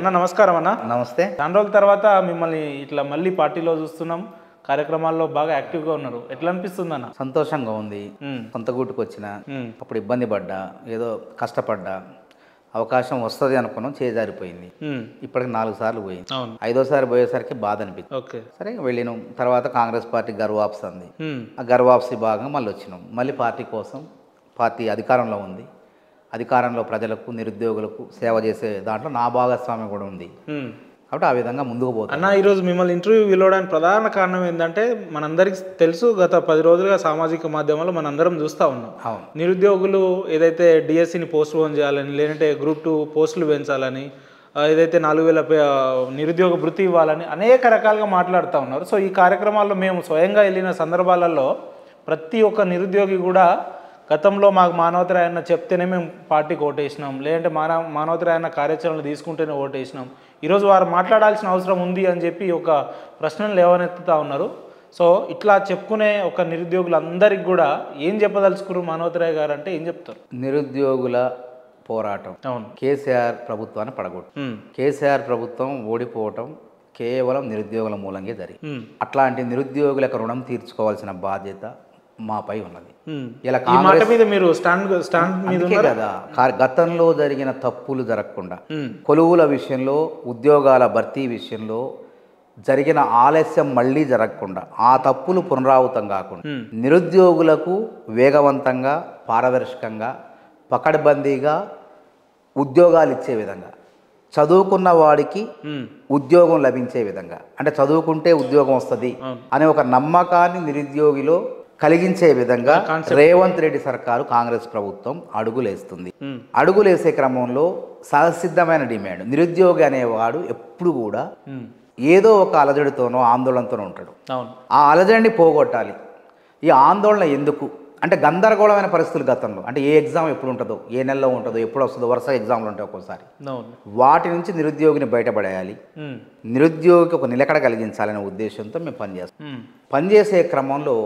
అన్న నమస్కారం అన్న నమస్తే చాలా రోజుల తర్వాత మిమ్మల్ని ఇట్లా మళ్ళీ పార్టీలో చూస్తున్నాం కార్యక్రమాల్లో బాగా యాక్టివ్గా ఉన్నారు ఎట్లా అనిపిస్తుంది అన్న సంతోషంగా ఉంది ఉమ్, సొంత గూటుకు వచ్చిన ఉమ్, అప్పుడు ఇబ్బంది పడ్డా ఏదో కష్టపడ్డా అవకాశం వస్తుంది అనుకున్నాం చేజారిపోయింది ఉమ్, ఇప్పటికి నాలుగు సార్లు పోయింది అవును ఐదోసారి పోయేసరికి బాధ అనిపించింది ఓకే సరే వెళ్ళినాం తర్వాత కాంగ్రెస్ పార్టీ గర్వాప్స్ అంది ఉమ్, ఆ గర్వాప్సి భాగంగా మళ్ళీ వచ్చినాం మళ్ళీ పార్టీ కోసం పార్టీ అధికారంలో ఉంది అధికారంలో ప్రజలకు నిరుద్యోగులకు సేవ చేసే దాంట్లో నా భాగస్వామ్యం కూడా ఉంది ఉమ్. కాబట్టి ఆ విధంగా ముందుకు పోతాం అన్న ఈరోజు మిమ్మల్ని ఇంటర్వ్యూ పిలవడానికి ప్రధాన కారణం ఏంటంటే మనందరికి తెలుసు గత పది రోజులుగా సామాజిక మాధ్యమాల్లో మనందరం చూస్తూ ఉన్నాం అవును నిరుద్యోగులు ఏదైతే డిఎస్సిని పోస్ట్ పోన్ చేయాలని లేదంటే గ్రూప్ టూ పోస్టులు పెంచాలని ఆ, ఏదైతే నాలుగు వేల పే- ఆ, నిరుద్యోగ భృతి ఇవ్వాలని అనేక రకాలుగా మాట్లాడుతూ ఉన్నారు సో ఈ కార్యక్రమాల్లో మేము స్వయంగా వెళ్ళిన సందర్భాలలో ప్రతి ఒక్క నిరుద్యోగి కూడా గతంలో మాకు మానవతరాయన్న చెప్తేనే మేము పార్టీకి ఓటేసినాం లేదంటే మానవ మానవతరాయన్న కార్యాచరణలు తీసుకుంటేనే ఓటేసినాం ఈరోజు వారు మాట్లాడాల్సిన అవసరం ఉంది అని చెప్పి ఒక ప్రశ్నలు లేవనెత్తుతా ఉన్నారు సో ఇట్లా చెప్పుకునే ఒక నిరుద్యోగులందరికీ కూడా ఏం చెప్పదలుచుకున్నారు మానవతరాయ్ గారు అంటే ఏం చెప్తారు నిరుద్యోగుల పోరాటం అవును కేసీఆర్ ప్రభుత్వాన్ని పడగొట్టు ఉమ్, కేసీఆర్ ప్రభుత్వం ఓడిపోవటం కేవలం నిరుద్యోగుల మూలంగా జరిగింది ఉమ్, అట్లాంటి నిరుద్యోగుల యొక్క రుణం తీర్చుకోవాల్సిన బాధ్యత మాపై ఉన్నది ఉమ్. ఇలా ఈ మాట మీద మీరు స్టాండ్ స్టాండ్ మీద అందుకే కదా కా- గతంలో జరిగిన తప్పులు జరగకుండా ఉమ్, కొలువుల విషయంలో ఉద్యోగాల భర్తీ విషయంలో జరిగిన ఆలస్యం మళ్ళీ జరగకుండా ఆ తప్పులు పునరావృతం కాకుండా ఉమ్, నిరుద్యోగులకు వేగవంతంగా పారదర్శకంగా పకడ్బందీగా ఉద్యోగాలు ఇచ్చే విధంగా చదువుకున్న వాడికి ఉమ్, ఉద్యోగం లభించే విధంగా అంటే చదువుకుంటే ఉద్యోగం వస్తుంది అవును. అనే ఒక నమ్మకాన్ని నిరుద్యోగిలో కలిగించే విధంగా రేవంత్ రెడ్డి సర్కారు కాంగ్రెస్ ప్రభుత్వం అడుగులేస్తుంది ఉమ్, అడుగులేసే క్రమంలో సహసిద్ధమైన డిమాండ్ నిరుద్యోగి అనేవాడు ఎప్పుడు కూడా ఉమ్, ఏదో ఒక అలజడితోనో ఆందోళనతోనో ఉంటాడు అవును ఆ అలజడిని పోగొట్టాలి ఈ ఆందోళన ఎందుకు అంటే గందరగోళమైన పరిస్థితులు గతంలో అంటే ఏ ఎగ్జామ్ ఎప్పుడు ఉంటుందో ఏ నెలలో ఉంటుందో ఎప్పుడు వస్తుందో వరుస ఎగ్జామ్లు ఉంటాయి ఒక్కోసారి అవును వాటి నుంచి నిరుద్యోగిని బయటపడేయాలి ఉమ్, నిరుద్యోగికి ఒక నిలకడ కలిగించాలనే ఉద్దేశంతో మేము పనిచేస్తాం ఉమ్, పనిచేసే క్రమంలో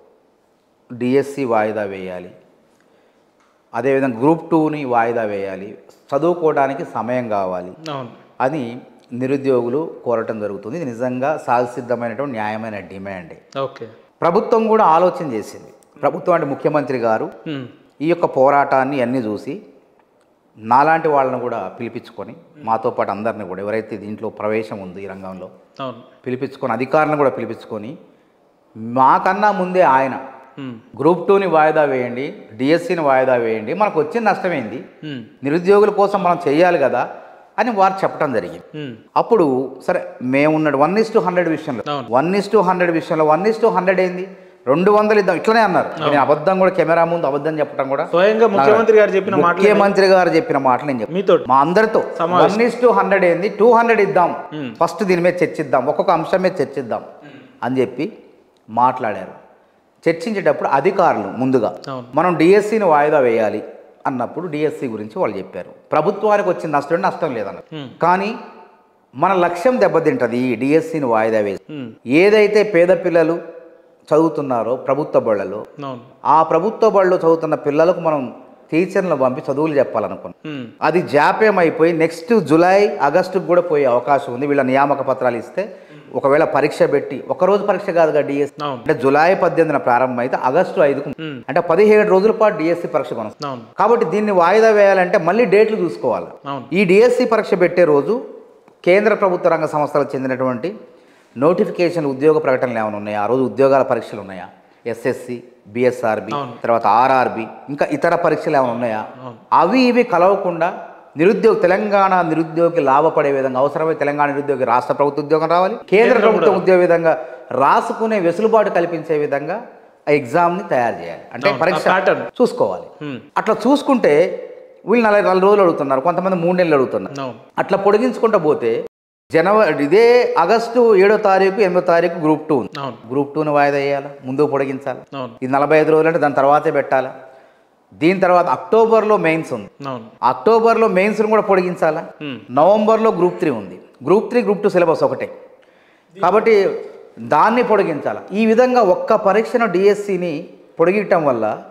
డిఎస్సి వాయిదా వేయాలి అదేవిధంగా గ్రూప్ టూని వాయిదా వేయాలి చదువుకోవడానికి సమయం కావాలి అవును అని నిరుద్యోగులు కోరటం జరుగుతుంది ఇది నిజంగా సాధిసిద్ధమైనటువంటి న్యాయమైన డిమాండే ఓకే ప్రభుత్వం కూడా ఆలోచన చేసింది ప్రభుత్వం అంటే ముఖ్యమంత్రి గారు ఉమ్, ఈ యొక్క పోరాటాన్ని అన్నీ చూసి నాలాంటి వాళ్ళని కూడా పిలిపించుకొని మాతో పాటు అందరిని కూడా ఎవరైతే దీంట్లో ప్రవేశం ఉంది ఈ రంగంలో అవును పిలిపించుకొని అధికారులను కూడా పిలిపించుకొని మాకన్నా ముందే ఆయన ఉమ్, గ్రూప్ టూని వాయిదా వేయండి డిఎస్సిని వాయిదా వేయండి మనకు వచ్చిన నష్టమేంది ఉమ్, నిరుద్యోగుల కోసం మనం చేయాలి కదా అని వారు చెప్పడం జరిగింది ఉమ్, అప్పుడు సరే మేమున్నాడు వన్ ఇస్ టు హండ్రెడ్ విషయంలో అవును. వన్ ఇస్ టు హండ్రెడ్ విషయంలో వన్ ఇస్ టు హండ్రెడ్ ఏంది రెండు వందలు ఇద్దాం ఇట్లనే అన్నారు నేను అబద్ధం కూడా కెమెరా ముందు అబద్ధం చెప్పడం కూడా స్వయంగా ముఖ్యమంత్రి గారు చెప్పిన మాటలు ముఖ్యమంత్రి గారు చెప్పిన మాటలు నేను చెప్పాను మీతో మా అందరితో వన్ ఇస్ టు హండ్రెడ్ ఏంది టూ హండ్రెడ్ ఇద్దాం ఫస్ట్ దీని మీద చర్చిద్దాం ఒక్కొక్క అంశం మీద చర్చిద్దాం అని చెప్పి మాట్లాడారు చర్చించేటప్పుడు అధికారులు ముందుగా అవును. మనం డిఎస్సిని వాయిదా వేయాలి అన్నప్పుడు డిఎస్సి గురించి వాళ్ళు చెప్పారు ప్రభుత్వానికి వచ్చిన నష్టం నష్టం లేదన్నారు ఉమ్, కానీ మన లక్ష్యం దెబ్బతింటది ఈ డిఎస్సిని వాయిదా వేసి ఉమ్, ఏదైతే పేద పిల్లలు చదువుతున్నారో ప్రభుత్వ బళ్ళలో అవును ఆ ప్రభుత్వ బడిలో చదువుతున్న పిల్లలకు మనం టీచర్లను పంపి చదువులు చెప్పాలనుకున్నాం ఉమ్, అది జాప్యం అయిపోయి నెక్స్ట్ జూలై ఆగస్టుకు కూడా పోయే అవకాశం ఉంది వీళ్ళ నియామక పత్రాలు ఇస్తే ఒకవేళ పరీక్ష పెట్టి ఒక రోజు పరీక్ష కాదుగా డిఎస్ అవును అంటే జూలై పద్దెనిమిదిన ప్రారంభం అయితే ఆగస్టు ఐదుకు ఉమ్, అంటే పదిహేడు రోజుల పాటు డిఎస్సి పరీక్ష కొనసాగుతుంది అవును కాబట్టి దీన్ని వాయిదా వేయాలంటే మళ్ళీ డేట్లు చూసుకోవాలి అవును ఈ డిఎస్సి పరీక్ష పెట్టే రోజు కేంద్ర ప్రభుత్వ రంగ సంస్థలకు చెందినటువంటి నోటిఫికేషన్ ఉద్యోగ ప్రకటనలు ఏమైనా ఉన్నాయా ఆ రోజు ఉద్యోగాల పరీక్షలు ఉన్నాయా ఎస్ఎస్సి బిఎస్ఆర్బి అవును. తర్వాత ఆర్ఆర్బి ఇంకా ఇతర పరీక్షలు ఏమైనా ఉన్నాయా అవును. అవి ఇవి కలవకుండా నిరుద్యోగ తెలంగాణ నిరుద్యోగి లాభపడే విధంగా అవసరమై తెలంగాణ నిరుద్యోగి రాష్ట్ర ప్రభుత్వ ఉద్యోగం రావాలి కేంద్ర ప్రభుత్వ ఉద్యోగ విధంగా రాసుకునే వెసులుబాటు కల్పించే విధంగా ఆ ఎగ్జామ్ని తయారు చేయాలి అంటే అవును. ఆ పరీక్ష pattern. చూసుకోవాలి ఉమ్, అట్లా చూసుకుంటే వీళ్ళు నలభై నాలుగు రోజులు అడుగుతున్నారు కొంతమంది మూడు నెలలు అడుగుతున్నారు అవును అట్లా పొడిగించుకుంటూ పోతే జనవరి ఇదే ఆగస్టు ఏడో తారీఖు ఎనిమిదో తారీఖు గ్రూప్ టూ ఉంది అవును గ్రూప్ టూని వాయిదా వేయాలి ముందుకు పొడిగించాలి అవును ఇది నలభై ఐదు రోజులు అంటే దాని తర్వాతే పెట్టాలి దీని తర్వాత అక్టోబర్లో మెయిన్స్ ఉంది అవును అక్టోబర్లో మెయిన్స్ని కూడా పొడిగించాలా ఉమ్, నవంబర్లో గ్రూప్ త్రీ ఉంది group three group two syllabus ఒకటే కాబట్టి దాన్ని పొడిగించాలి ఈ విధంగా ఒక్క పరీక్షను డిఎస్సిని పొడిగించడం వల్ల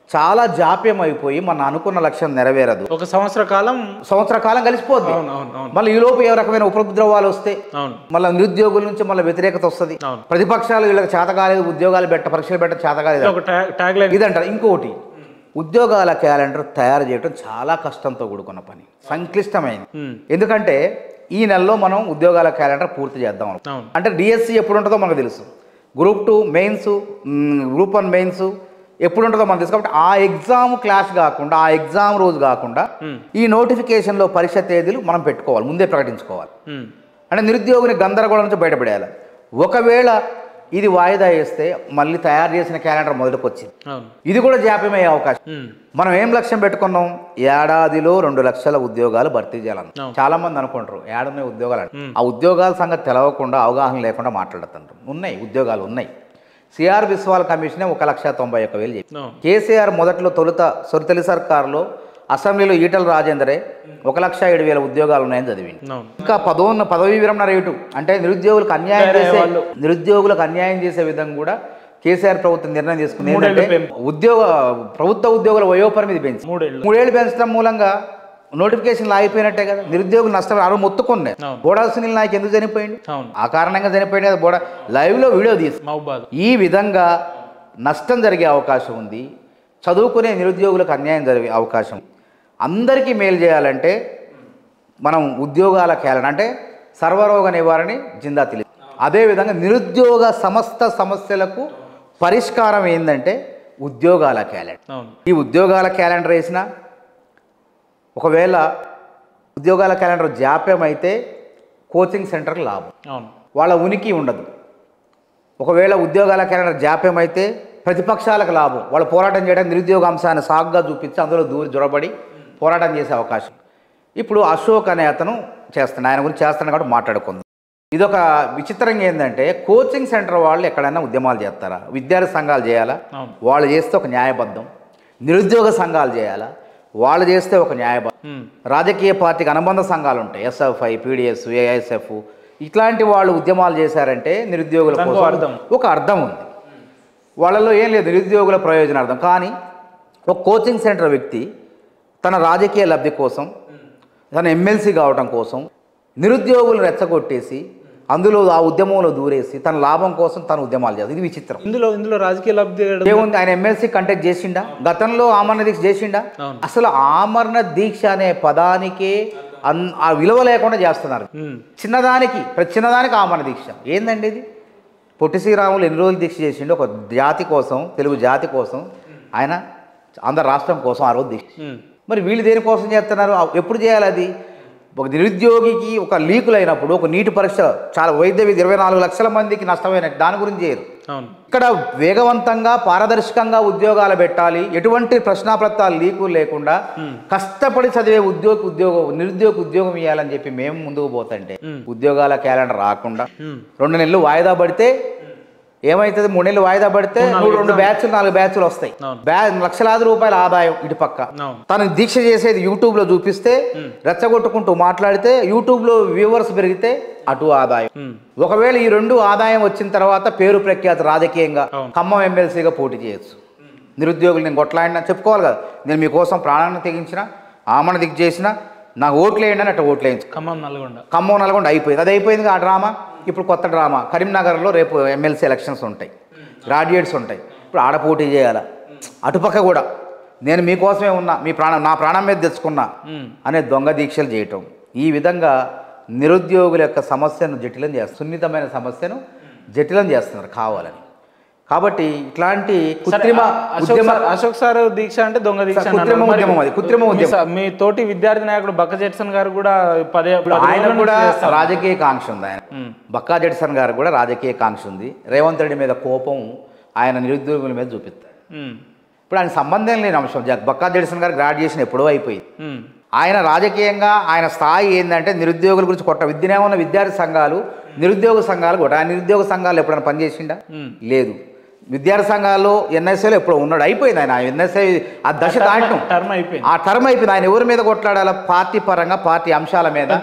చాలా జాప్యం అయిపోయి మన అనుకున్న లక్ష్యం నెరవేరదు ఒక సంవత్సర కాలం సంవత్సర కాలం కలిసిపోద్ది అవును అవును అవును మళ్ళీ ఈ లోపు ఏ రకమైన ఉపద్రవాలు వస్తే అవును మళ్ళీ నిరుద్యోగుల నుంచి మళ్ళీ వ్యతిరేకత వస్తుంది అవును. ప్రతిపక్షాలు వీళ్ళకి చేత కాలేదు ఉద్యోగాలు పెట్ట పరీక్షలు పెట్ట చేత కాలేదు ఒక ట్యాగ్ లైన్ ఇదంటారు ఇంకోటి ఉద్యోగాల క్యాలెండర్ తయారు చేయడం చాలా కష్టంతో కూడుకున్న పని సంక్లిష్టమైనది ఉమ్, ఎందుకంటే ఈ నెలలో మనం ఉద్యోగాల క్యాలెండర్ పూర్తి చేద్దాం అనుకుంటున్నాం. అవును అంటే డిఎస్సి ఎప్పుడు ఉంటుందో మనకు తెలుసు group two mains group one mains ఎప్పుడు ఉంటుందో మనకు తెలుసు కాబట్టి ఆ ఎగ్జామ్ క్లాస్ కాకుండా ఆ ఎగ్జామ్ రోజు కాకుండా ఉమ్, ఈ నోటిఫికేషన్లో పరీక్ష తేదీలు మనం పెట్టుకోవాలి ముందే ప్రకటించుకోవాలి ఉమ్, అంటే నిరుద్యోగిని గందరగోళం నుంచి బయటపడేయాలి ఒకవేళ ఇది వాయిదా వేస్తే మళ్ళీ తయారు చేసిన క్యాలెండర్ మొదటికి వచ్చింది అవును ఇది కూడా జాప్యమయ్యే అవకాశం ఉమ్, మనం ఏం లక్ష్యం పెట్టుకున్నాం ఏడాదిలో రెండు లక్షల ఉద్యోగాలు భర్తీ చేయాలని అవును. చాలా మంది అనుకుంటారు ఏడున్నాయి ఉద్యోగాలు అని. మ్మ్. ఆ ఉద్యోగాల సంగతి తెలవకుండా అవగాహన లేకుండా మాట్లాడుతుంటారు ఉన్నాయి ఉద్యోగాలు ఉన్నాయి సిఆర్ బిస్వాల్ కమిషనే ఒక లక్ష తొంభై ఒక్క వేలు చెప్పి అవును కేసీఆర్ మొదట్లో తొలుత సొరితలి సర్కారులో అసెంబ్లీలో ఈటల రాజేందరే ఒక లక్ష ఏడు వేల ఉద్యోగాలు ఉన్నాయని చదివింది అవును ఇంకా పదోన్న పదవీ విరమణ రేటు అంటే నిరుద్యోగులకు అన్యాయం వేరే చేసే వాళ్ళు. నిరుద్యోగులకు అన్యాయం చేసే విధంగా కూడా కేసీఆర్ ప్రభుత్వం నిర్ణయం తీసుకుంది మూడేళ్ళు ఏంటంటే ఉద్యోగ ప్రభుత్వ ఉద్యోగుల వయోపరిమితి పెంచి మూడేళ్ళు మూడేళ్ళు పెంచడం మూలంగా నోటిఫికేషన్లు ఆగిపోయినట్టే కదా నిరుద్యోగులు నష్టం అవి మొత్తుకున్నాయి అవును. బోడా సునీల్ నాయక్ ఎందుకు చనిపోయింది అవును ఆ కారణంగా చనిపోయింది కదా బోడా లైవ్లో వీడియో తీసి మహబాద్ ఈ విధంగా నష్టం జరిగే అవకాశం ఉంది చదువుకునే నిరుద్యోగులకు అన్యాయం జరిగే అవకాశం అందరికీ మేలు చేయాలంటే మనం ఉద్యోగాల క్యాలెండర్ అంటే సర్వరోగ నివారణ జిందా తెలియదు అదేవిధంగా నిరుద్యోగ సమస్త సమస్యలకు పరిష్కారం ఏంటంటే ఉద్యోగాల క్యాలెండర్ అవును ఈ ఉద్యోగాల క్యాలెండర్ వేసిన ఒకవేళ ఉద్యోగాల క్యాలెండర్ జాప్యం అయితే కోచింగ్ సెంటర్కి లాభం అవును వాళ్ళ ఉనికి ఉండదు ఒకవేళ ఉద్యోగాల క్యాలెండర్ జాప్యం అయితే ప్రతిపక్షాలకు లాభం వాళ్ళు పోరాటం చేయడానికి నిరుద్యోగ అంశాన్ని సాగుగా చూపించి అందులో దూరి జొరబడి పోరాటం చేసే అవకాశం ఇప్పుడు అశోక్ అనే అతను చేస్తున్నాడు ఆయన గురించి చేస్తున్నాడు కాబట్టి మాట్లాడుకుందాం ఇదొక విచిత్రంగా ఏంటంటే కోచింగ్ సెంటర్ వాళ్ళు ఎక్కడైనా ఉద్యమాలు చేస్తారా విద్యార్థి సంఘాలు చేయాలా అవును వాళ్ళు చేస్తే ఒక న్యాయబద్ధం నిరుద్యోగ సంఘాలు చేయాలా వాళ్ళు చేస్తే ఒక న్యాయబద్ధం ఉమ్, రాజకీయ పార్టీకి అనుబంధ సంఘాలు ఉంటాయి ఎస్ఎఫ్ఐ పీడిఎస్ ఏఐఎస్ఎఫ్ ఇట్లాంటి వాళ్ళు ఉద్యమాలు చేశారంటే నిరుద్యోగుల దానికి కోసం అర్థం. ఒక అర్థం ఉంది వాళ్ళలో ఏం లేదు నిరుద్యోగుల ప్రయోజనార్థం కానీ ఒక కోచింగ్ సెంటర్ వ్యక్తి తన రాజకీయ లబ్ధి కోసం తన ఎమ్మెల్సీ కావటం కోసం నిరుద్యోగులు రెచ్చగొట్టేసి అందులో ఆ ఉద్యమంలో దూరేసి తన లాభం కోసం తన ఉద్యమాలు చేస్తారు ఇది విచిత్రం ఇందులో ఇందులో రాజకీయ లబ్ధి ఏడు- ఏముంది ఆయన ఎమ్మెల్సీ కంటెక్ట్ చేసిండా గతంలో ఆమరణ దీక్ష చేసిండా అవును. అసలు ఆమరణ దీక్ష అనే పదానికే అన్ ఆ విలువ లేకుండా చేస్తున్నారు ఉమ్, చిన్నదానికి ప్రతి చిన్నదానికి ఆమరణ దీక్ష ఏందండి ఇది పొట్టి శ్రీరాములు ఎన్ని రోజులు దీక్ష చేసిండు ఒక జాతి కోసం తెలుగు జాతి కోసం ఆయన ఆంధ్ర రాష్ట్రం కోసం ఆ రోజు దీక్ష ఉమ్, మరి వీళ్ళు దేనికోసం చేస్తున్నారు ఆ- ఎప్పుడు చేయాలి అది ఒక నిరుద్యోగికి ఒక లీకులు అయినప్పుడు ఒక నీటి పరీక్ష చాలా వైద్య విద్య ఇరవై నాలుగు లక్షల మందికి నష్టమైన దాని గురించి చేయరు అవును ఇక్కడ వేగవంతంగా పారదర్శకంగా ఉద్యోగాలు పెట్టాలి ఎటువంటి ప్రశ్నాపత్రాలు లీకు లేకుండా కష్టపడి చదివే ఉద్యోగ ఉద్యోగం నిరుద్యోగ ఉద్యోగం ఇవ్వాలని చెప్పి మేము ముందుకు పోతుంటే మ్. ఉద్యోగాల క్యాలెండర్ రాకుండా ఉమ్, రెండు నెలలు వాయిదా పడితే ఏమవుతుంది మూడు నెలలు వాయిదా పడితే మూడు రెండు బ్యాచ్లు నాలుగు బ్యాచ్లు వస్తాయి అవును. బ్యా లక్షలాది రూపాయల ఆదాయం ఇటు పక్క అవును తను దీక్ష చేసేది యూట్యూబ్లో చూపిస్తే రెచ్చగొట్టుకుంటూ మాట్లాడితే యూట్యూబ్లో వ్యూవర్స్ పెరిగితే అటు ఆదాయం ఉమ్, ఒకవేళ ఈ రెండు ఆదాయం వచ్చిన తర్వాత పేరు ప్రఖ్యాతి రాజకీయంగా అవును. ఖమ్మం ఎమ్మెల్సీగా పోటీ చేయొచ్చు నిరుద్యోగులు నేను కొట్లాడినా చెప్పుకోవాలి కదా నేను మీకోసం ప్రాణాన్ని తెగించిన ఆమణ దిగ్ చేసిన నాకు ఓట్లు వేయండి అని అట్లా ఓట్లు వేయించు ఖమ్మం నల్గొండ ఖమ్మం నల్గొండ అయిపోయింది అది అయిపోయింది ఆ డ్రామా ఇప్పుడు కొత్త డ్రామా కరీంనగర్లో రేపు ఎమ్మెల్సీ ఎలక్షన్స్ ఉంటాయి గ్రాడ్యుయేట్స్ ఉంటాయి ఇప్పుడు ఆడ పోటీ చేయాలా అటుపక్క కూడా నేను మీకోసమే ఉన్నా మీ ప్రాణం నా ప్రాణం మీద తెచ్చుకున్నా ఉమ్, అనే దొంగ దీక్షలు చేయటం ఈ విధంగా నిరుద్యోగుల యొక్క సమస్యను జటిలం చేస్తారు సున్నితమైన సమస్యను జటిలం చేస్తున్నారు కావాలని కాబట్టి ఇట్లాంటి కృత్రిమ అశోక్ ఉద్యమ సార్- అశోక్ సార్ దీక్ష అంటే దొంగ దీక్ష అని కృత్రిమ అన్నారు. మరి ఉద్యమం అది, కృత్రిమ మీ ఉద్యమం. స- మీ తోటి విద్యార్థి నాయకుడు బక్క జెట్సన్ గారు కూడా పదే పది ఆయన రోజుల కూడా నుంచి చేస్తారు. రాజకీయ కాంక్ష ఉంది ఆయన ఉమ్, బక్కా జడ్సన్ గారు కూడా రాజకీయ కాంక్ష ఉంది రేవంత్ రెడ్డి మీద కోపం ఆయన నిరుద్యోగుల మీద చూపిస్తారు ఉమ్, ఇప్పుడు ఆయన సంబంధం లేని అంశం జ- బక్కా జడ్సన్ గారు గ్రాడ్యుయేషన్ ఎప్పుడో అయిపోయింది ఉమ్, ఆయన రాజకీయంగా ఆయన స్థాయి ఏంటంటే నిరుద్యోగుల గురించి కొట్ట విద్యనే ఉన్న విద్యార్థి సంఘాలు నిరుద్యోగ సంఘాలు కూడా ఆయన నిరుద్యోగ సంఘాలు ఎప్పుడైనా పనిచేసిండా ఉమ్. లేదు విద్యార్థి సంఘాల్లో ఎన్ఎస్ఏలో ఎప్పుడో ఉన్నాడు అయిపోయింది ఆయన ఎన్ఎస్ఏ ఆ దశ దాటం టర్మ్ అయిపోయింది ఆ టర్మ్ అయిపోయింది ఆయన ఎవరి మీద కొట్లాడాల పార్టీ పరంగా పార్టీ అంశాల మీద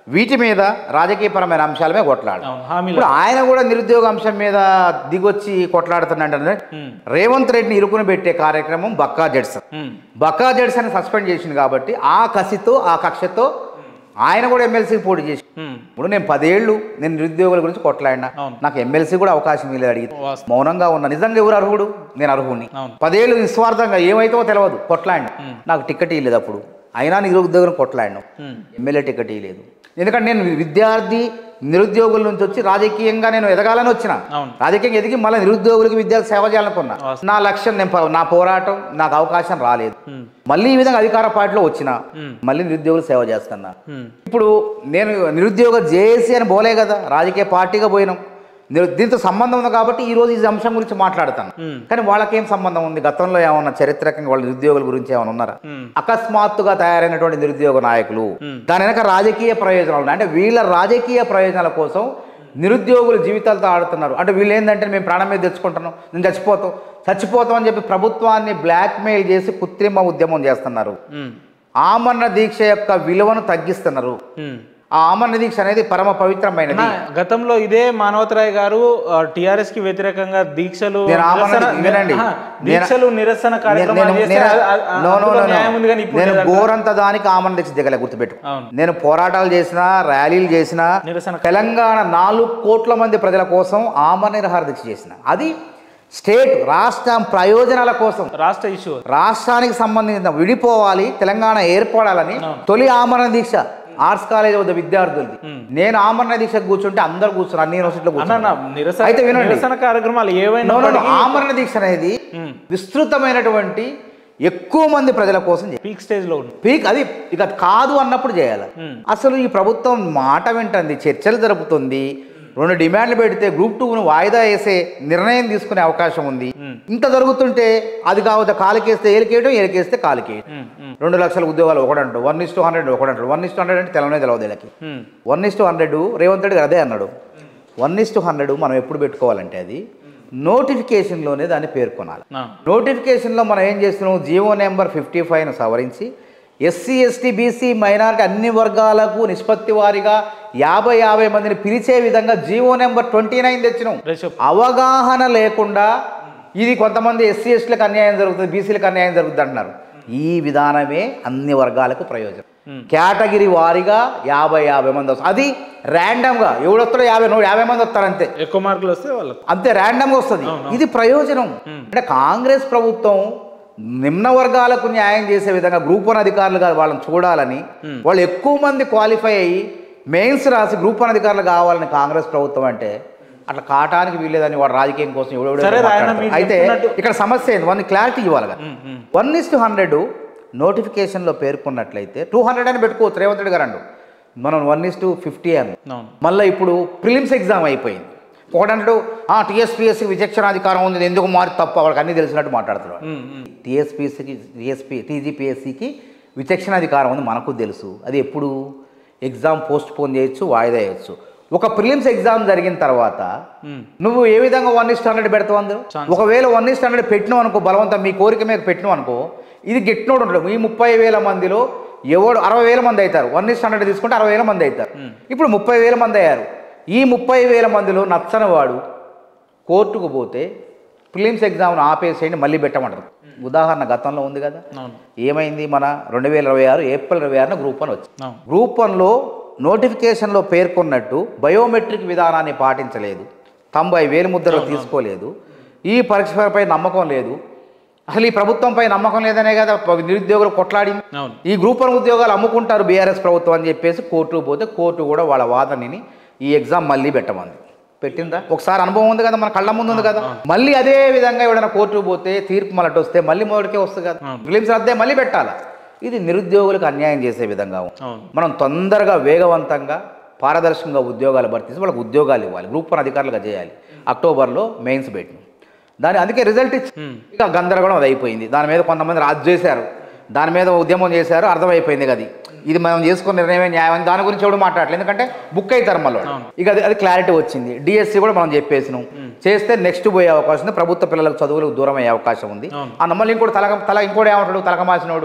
వీటి మీద రాజకీయపరమైన అంశాల మీద కొట్లాడు అవును హామీలు ఇప్పుడు ఆయన కూడా నిరుద్యోగ అంశం మీద దిగొచ్చి కొట్లాడుతున్నాడంటే ఉమ్, రేవంత్ రెడ్డిని ఇరుకుని పెట్టే కార్యక్రమం బక్కా జడ్సన్ ఉమ్, బక్కా జడ్సన్ సస్పెండ్ చేసింది కాబట్టి ఆ కసితో ఆ కక్షతో ఆయన కూడా ఎమ్మెల్సీకి పోటీ చేసి ఉమ్, ఇప్పుడు నేను పదేళ్ళు నేను నిరుద్యోగుల గురించి కొట్లాడినా అవును. నాకు ఎమ్మెల్సీ కూడా అవకాశం లేదు అడిగి వాస్తవం. మౌనంగా ఉన్నా నిజంగా ఎవరు అర్హుడు నేను అర్హుడిని అవును. పదేళ్ళు నిస్వార్థంగా ఏమైతే తెలియదు కొట్లాడినా నాకు టికెట్ ఇవ్వలేదు అప్పుడు అయినా నిరుద్యోగులను కొట్లాడినాం ఉమ్, ఎమ్మెల్యే టికెట్ ఇవ్వలేదు ఎందుకంటే నేను విద్యార్థి నిరుద్యోగుల నుంచి వచ్చి రాజకీయంగా నేను ఎదగాలని వచ్చిన అవును. రాజకీయంగా ఎదిగి మళ్ళీ నిరుద్యోగులకి విద్యార్థి సేవ చేయాలనుకున్నా వాస్తవం. నా లక్ష్యం నేను ప- నా పోరాటం నాకు అవకాశం రాలేదు ఉమ్, మళ్ళీ ఈ విధంగా అధికార పార్టీలో వచ్చిన ఉమ్. మళ్ళీ నిరుద్యోగులు సేవ చేస్తున్నా ఉమ్, ఇప్పుడు నేను నిరుద్యోగ జేఏసీ అని పోలే కదా రాజకీయ పార్టీగా పోయినాం నిరు- దీంతో సంబంధం ఉంది కాబట్టి ఈ రోజు ఈ అంశం గురించి మాట్లాడతాను ఉమ్, కానీ వాళ్ళకేం సంబంధం ఉంది గతంలో ఏమన్నా చరిత్రకంగా వాళ్ళ నిరుద్యోగుల గురించి ఏమైనా ఉన్నారా ఉమ్, అకస్మాత్తుగా తయారైనటువంటి నిరుద్యోగ నాయకులు మ్మ్. దాని వెనక రాజకీయ ప్రయోజనాలు ఉన్నాయి అంటే వీళ్ళ రాజకీయ ప్రయోజనాల కోసం నిరుద్యోగుల జీవితాలతో ఆడుతున్నారు అంటే వీళ్ళు ఏంటంటే మేము ప్రాణం మీద తెచ్చుకుంటున్నాం నేను చచ్చిపోతాం చచ్చిపోతాం అని చెప్పి ప్రభుత్వాన్ని బ్లాక్మెయిల్ చేసి కృత్రిమ ఉద్యమం చేస్తున్నారు ఉమ్, ఆమరణ దీక్ష యొక్క విలువను తగ్గిస్తున్నారు ఉమ్. ఆ ఆమరణ దీక్ష అనేది పరమ పవిత్రమైనది అన్న, గతంలో ఇదే మానవతరాయ్ గారు టిఆర్ఎస్ కి వ్యతిరేకంగా దీక్షలు నేను ఆమరణ నిరసన- వినండి. ఆహా, నేను- దీక్షలు నిరసన నేను- కార్యక్రమాలు నేను- చేస్తే నేను- ఆ- ఆ- no, no, అందులో no, no. న్యాయం ఉంది కానీ ఇప్పుడు నేను లేదంట. గోరంత దానికి ఆమరణ దీక్ష దిగలే గుర్తుపెట్టు అవును నేను పోరాటాలు చేసిన ర్యాలీలు చేసిన నిరసన తెలంగాణ నాలుగు కోట్ల మంది ప్రజల కోసం ఆమరణ నిరహార దీక్ష చేసిన అది స్టేట్ రాష్ట్రం ప్రయోజనాల కోసం రాష్ట్ర ఇష్యూ రాష్ట్రానికి సంబంధించిన విడిపోవాలి తెలంగాణ ఏర్పడాలని అవును. తొలి ఆమరణ దీక్ష ఆర్ట్స్ కాలేజ్ వద్ద విద్యార్థులది మ్. నేను ఆమరణ దీక్ష కూర్చుంటే అందరు కూర్చున్నారు అన్ని యూనివర్సిటీలో అన్న కూర్చున్నారు నిరసన అయితే వినండి. నిరసన కార్యక్రమాలు ఏవైనా No, no, no. ఆమరణ దీక్ష అనేది మ్. విస్తృతమైనటువంటి ఎక్కువ మంది ప్రజల కోసం చేయాలి. పీక్ స్టేజ్ లో ఉంది పీక్ అది ఇక కాదు అన్నప్పుడు చేయాలి మ్. అసలు ఈ ప్రభుత్వం మాట వింటుంది చర్చలు జరుపుతుంది రెండు డిమాండ్లు పెడితే గ్రూప్ టూను వాయిదా వేసే నిర్ణయం తీసుకునే అవకాశం ఉంది మ్. ఇంత జరుగుతుంటే అది కావద్ద కాలికేస్తే ఏలికేయడం ఏలికేస్తే కాలికేయడం ఉమ్, ఉమ్, రెండు లక్షల ఉద్యోగాలు ఒకడంటాడు వన్ ఇస్ టూ హండ్రెడ్ ఒకడంటాడు వన్ ఇస్ టూ హండ్రెడ్ అంటే తెలంగాణ తెలవదు వీళ్ళకి um, one is to hundred Revanth Reddy గారు అదే అన్నాడు వన్ ఇస్ టూ హండ్రెడ్ మనం ఎప్పుడు పెట్టుకోవాలంటే అది నోటిఫికేషన్లోనే దాన్ని పేర్కొనాలి ఆ, నోటిఫికేషన్లో మనం ఏం చేస్తున్నాం జీవో నెంబర్ ఫిఫ్టీ ఫైవ్ను సవరించి ఎస్సీ ఎస్టీ బీసీ మైనారిటీ అన్ని వర్గాలకు నిష్పత్తి వారిగా యాభై యాభై మందిని పిలిచే విధంగా జీవో నెంబర్ ట్వంటీ నైన్ తెచ్చినాం రేషో అవగాహన లేకుండా ఇది కొంతమంది ఎస్సీ ఎస్టీలకు అన్యాయం జరుగుతుంది బీసీలకు అన్యాయం జరుగుతుంది అంటున్నారు ఈ విధానమే అన్ని వర్గాలకు ప్రయోజనం Hmm. కేటగిరీ వారీగా యాభై యాభై మంది వస్తారు అది ర్యాండమ్గా ఎవడు వస్తాడో యాభై నూ- యాభై మంది వస్తారు అంతే ఎక్కువ మార్కులు వస్తే వాళ్ళకు అంతే ర్యాండమ్గా వస్తుంది అవును. ఇది ప్రయోజనం Hmm. అంటే కాంగ్రెస్ ప్రభుత్వం నిమ్న వర్గాలకు న్యాయం చేసే విధంగా గ్రూప్ వన్ అధికారులుగా వాళ్ళని చూడాలని Hmm. వాళ్ళు ఎక్కువ మంది క్వాలిఫై అయ్యి మెయిన్స్ రాసి గ్రూప్ వన్ అధికారులు కావాలని కాంగ్రెస్ ప్రభుత్వం అంటే అట్లా కాటానికి వీల్లేదని వాడు రాజకీయం కోసం ఎవడెవడో సరే రాయన మాట్లాడతారు. మీరు అయితే చెప్తున్నట్టు- ఇక్కడ సమస్య ఏంది వన్ క్లారిటీ ఇవ్వాలి కదా um, um, one is to hundred నోటిఫికేషన్లో పేర్కొన్నట్లయితే టూ హండ్రెడ్ అని పెట్టుకోవచ్చు రేవంత్ రెడ్డి గారు అండు మనం వన్ ఇస్ టు ఫిఫ్టీ అని అవును మళ్ళీ ఇప్పుడు ప్రిలిమ్స్ ఎగ్జామ్ అయిపోయింది ఒకటంటాడు టీఎస్పీఎస్సీ విచక్షణాధికారం ఉంది ఇది ఎందుకు మారి తప్ప వాళ్ళకి అన్నీ తెలిసినట్టు మాట్లాడుతున్నాడు ఉమ్, ఉమ్, టీఎస్పీఎస్సీకి టీఎస్పీ టీజీపీఎస్సీకి విచక్షణాధికారం ఉంది మనకు తెలుసు అది ఎప్పుడు ఎగ్జామ్ పోస్ట్ పోన్ చేయొచ్చు వాయిదా వేయచ్చు ఒక ప్రిలిమ్స్ ఎగ్జామ్ జరిగిన తర్వాత ఉమ్, నువ్వు ఏ విధంగా వన్ ఇస్ట్ హండ్రెడ్ పెడతావు అందరూ Chance. ఒకవేళ వన్ ఇస్ట్ హండ్రెడ్ పెట్టినావు అనుకో బలవంతం మీ కోరిక మీద పెట్టినావు అనుకో ఇది గెట్టినోడు ఉంటాడు ఈ ముప్పై వేల మందిలో ఎవడు అరవై వేల మంది అవుతారు వన్ ఇస్ట్ హండ్రెడ్ తీసుకుంటే అరవై వేల మంది అవుతారు Hmm. ఇప్పుడు ముప్పై వేల మంది అయ్యారు ఈ ముప్పై వేల మందిలో నచ్చని వాడు కోర్టుకు పోతే ప్రిలిమ్స్ ఎగ్జామ్ను ఆపేసేయండి మళ్ళీ పెట్టమంటారు ఉదాహరణ గతంలో ఉంది కదా అవును ఏమైంది మన రెండు వేల ఇరవై ఆరు ఏప్రిల్ ఇరవై ఆరున గ్రూప్ వన్ వచ్చింది అవును గ్రూప్ వన్లో నోటిఫికేషన్లో పేర్కొన్నట్టు బయోమెట్రిక్ విధానాన్ని పాటించలేదు తొంభై వేలు ముద్రలు తీసుకోలేదు ఈ పరీక్షపై నమ్మకం లేదు అసలు ఈ ప్రభుత్వంపై నమ్మకం లేదనే కదా ప- నిరుద్యోగులు కొట్లాడింది అవును ఈ గ్రూప్ వన్ ఉద్యోగాలు అమ్ముకుంటారు బీఆర్ఎస్ ప్రభుత్వం అని చెప్పేసి కోర్టుకు పోతే కోర్టు కూడా వాళ్ళ వాదనని ఈ ఎగ్జామ్ మళ్ళీ పెట్టమంది పెట్టిందా ఒకసారి అనుభవం ఉంది కదా మన కళ్ళ ముందు ఉంది కదా మళ్ళీ అదే విధంగా ఎవడైనా కోర్టుకు పోతే తీర్పు మళ్ళీ వస్తే మళ్ళీ మొదటికే వస్తుంది కదా అవును. ఫిలిమ్స్ రద్దే మళ్ళీ పెట్టాలా ఇది నిరుద్యోగులకు అన్యాయం చేసే విధంగా ఉంది అవును మనం తొందరగా వేగవంతంగా పారదర్శకంగా ఉద్యోగాలు భర్తీ చేసి వాళ్ళకి ఉద్యోగాలు ఇవ్వాలి గ్రూప్ వన్ అధికారులుగా చేయాలి అక్టోబర్లో మెయిన్స్ పెట్టినాం దాని అందుకే రిజల్ట్ ఇచ్చి ఉమ్, ఇక గందరగోళం అది అయిపోయింది దాని మీద కొంతమంది రాజు చేశారు దాని మీద ఉద్యమం చేశారు అర్థమైపోయింది కదా ఇది మనం చేసుకున్న నిర్ణయమే న్యాయం అని దాని గురించి ఎవడు మాట్లాడలేదు ఎందుకంటే బుక్ అవుతారు మళ్ళీ అవును. ఇక అది అది క్లారిటీ వచ్చింది డిఎస్సి కూడా మనం చెప్పేసినాం చేస్తే నెక్స్ట్ పోయే అవకాశం ఉంది ప్రభుత్వ పిల్లలకు చదువులకు దూరం అయ్యే అవకాశం ఉంది అవును. ఆ మళ్ళీ ఇంకోటి తలక తల ఇంకోటి ఏమంటాడు తలక మాసినోడు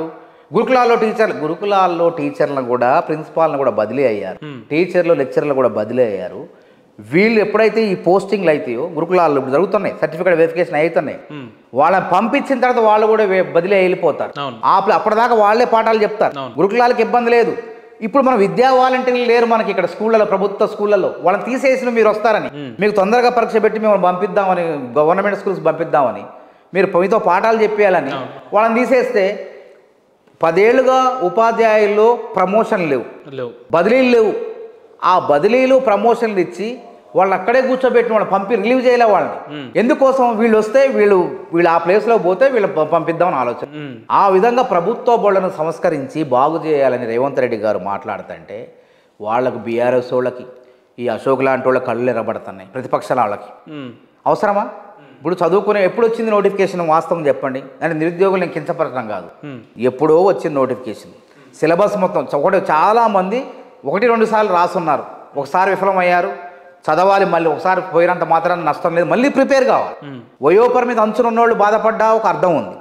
గురుకులాల్లో టీచర్లు గురుకులాల్లో టీచర్లను కూడా ప్రిన్సిపాల్ని కూడా బదిలీ అయ్యారు టీచర్లు లెక్చర్లు కూడా బదిలీ అయ్యారు వీళ్ళు ఎప్పుడైతే ఈ పోస్టింగ్లు అవుతాయో గురుకులాల్లో ఇప్పుడు జరుగుతున్నాయి సర్టిఫికేట్ వెరిఫికేషన్ అవుతున్నాయి వాళ్ళని పంపించిన తర్వాత వాళ్ళు కూడా వే- బదిలీ అయి వెళ్ళిపోతారు అవును. ఆ ప్ల- అప్పటిదాకా వాళ్ళే పాఠాలు చెప్తారు అవును. గురుకులాలకు ఇబ్బంది లేదు ఇప్పుడు మన విద్యా వాలంటీర్లు లేరు మనకి ఇక్కడ స్కూళ్ళలో ప్రభుత్వ స్కూళ్ళలో వాళ్ళని తీసేసిన మీరు వస్తారని మీకు తొందరగా పరీక్ష పెట్టి మిమ్మల్ని పంపిద్దామని గవర్నమెంట్ స్కూల్స్ పంపిద్దామని మీరు మీతో పాఠాలు చెప్పేయాలని వాళ్ళని తీసేస్తే పదేళ్లుగా ఉపాధ్యాయుల్లో ప్రమోషన్ లేవు లేవు బదిలీలు లేవు ఆ బదిలీలు ప్రమోషన్లు ఇచ్చి వాళ్ళని అక్కడే కూర్చోబెట్టిన వాళ్ళని పంపి రిలీవ్ చేయలే వాళ్ళని ఎందుకోసం వీళ్ళు వస్తే వీళ్ళు వీళ్ళు ఆ ప్లేస్లో పోతే వీళ్ళు ప- పంపిద్దామని ఆలోచన ఉమ్. ఆ విధంగా ప్రభుత్వ బోళ్లను సంస్కరించి బాగు చేయాలని రేవంత్ రెడ్డి గారు మాట్లాడుతుంటే వాళ్ళకు బీఆర్ఎస్ వాళ్ళకి ఈ అశోక్ లాంటి వాళ్ళ కళ్ళు ఎరబడుతున్నాయి ప్రతిపక్షాల వాళ్ళకి ఉమ్. అవసరమా ఇప్పుడు చదువుకునే ఎప్పుడు వచ్చింది నోటిఫికేషన్ వాస్తవం చెప్పండి అంటే నిరుద్యోగులు నేను కించపరచడం కాదు Hmm. ఎప్పుడో వచ్చింది నోటిఫికేషన్ సిలబస్ మొత్తం చ- ఒకటి చాలామంది ఒకటి రెండు సార్లు రాసున్నారు ఒకసారి విఫలమయ్యారు చదవాలి మళ్ళీ ఒకసారి పోయినంత మాత్రాన నష్టం లేదు మళ్ళీ ప్రిపేర్ కావాలి వయోపరి మీద అంచున ఉన్నోళ్ళు బాధపడ్డా ఒక అర్థం ఉంది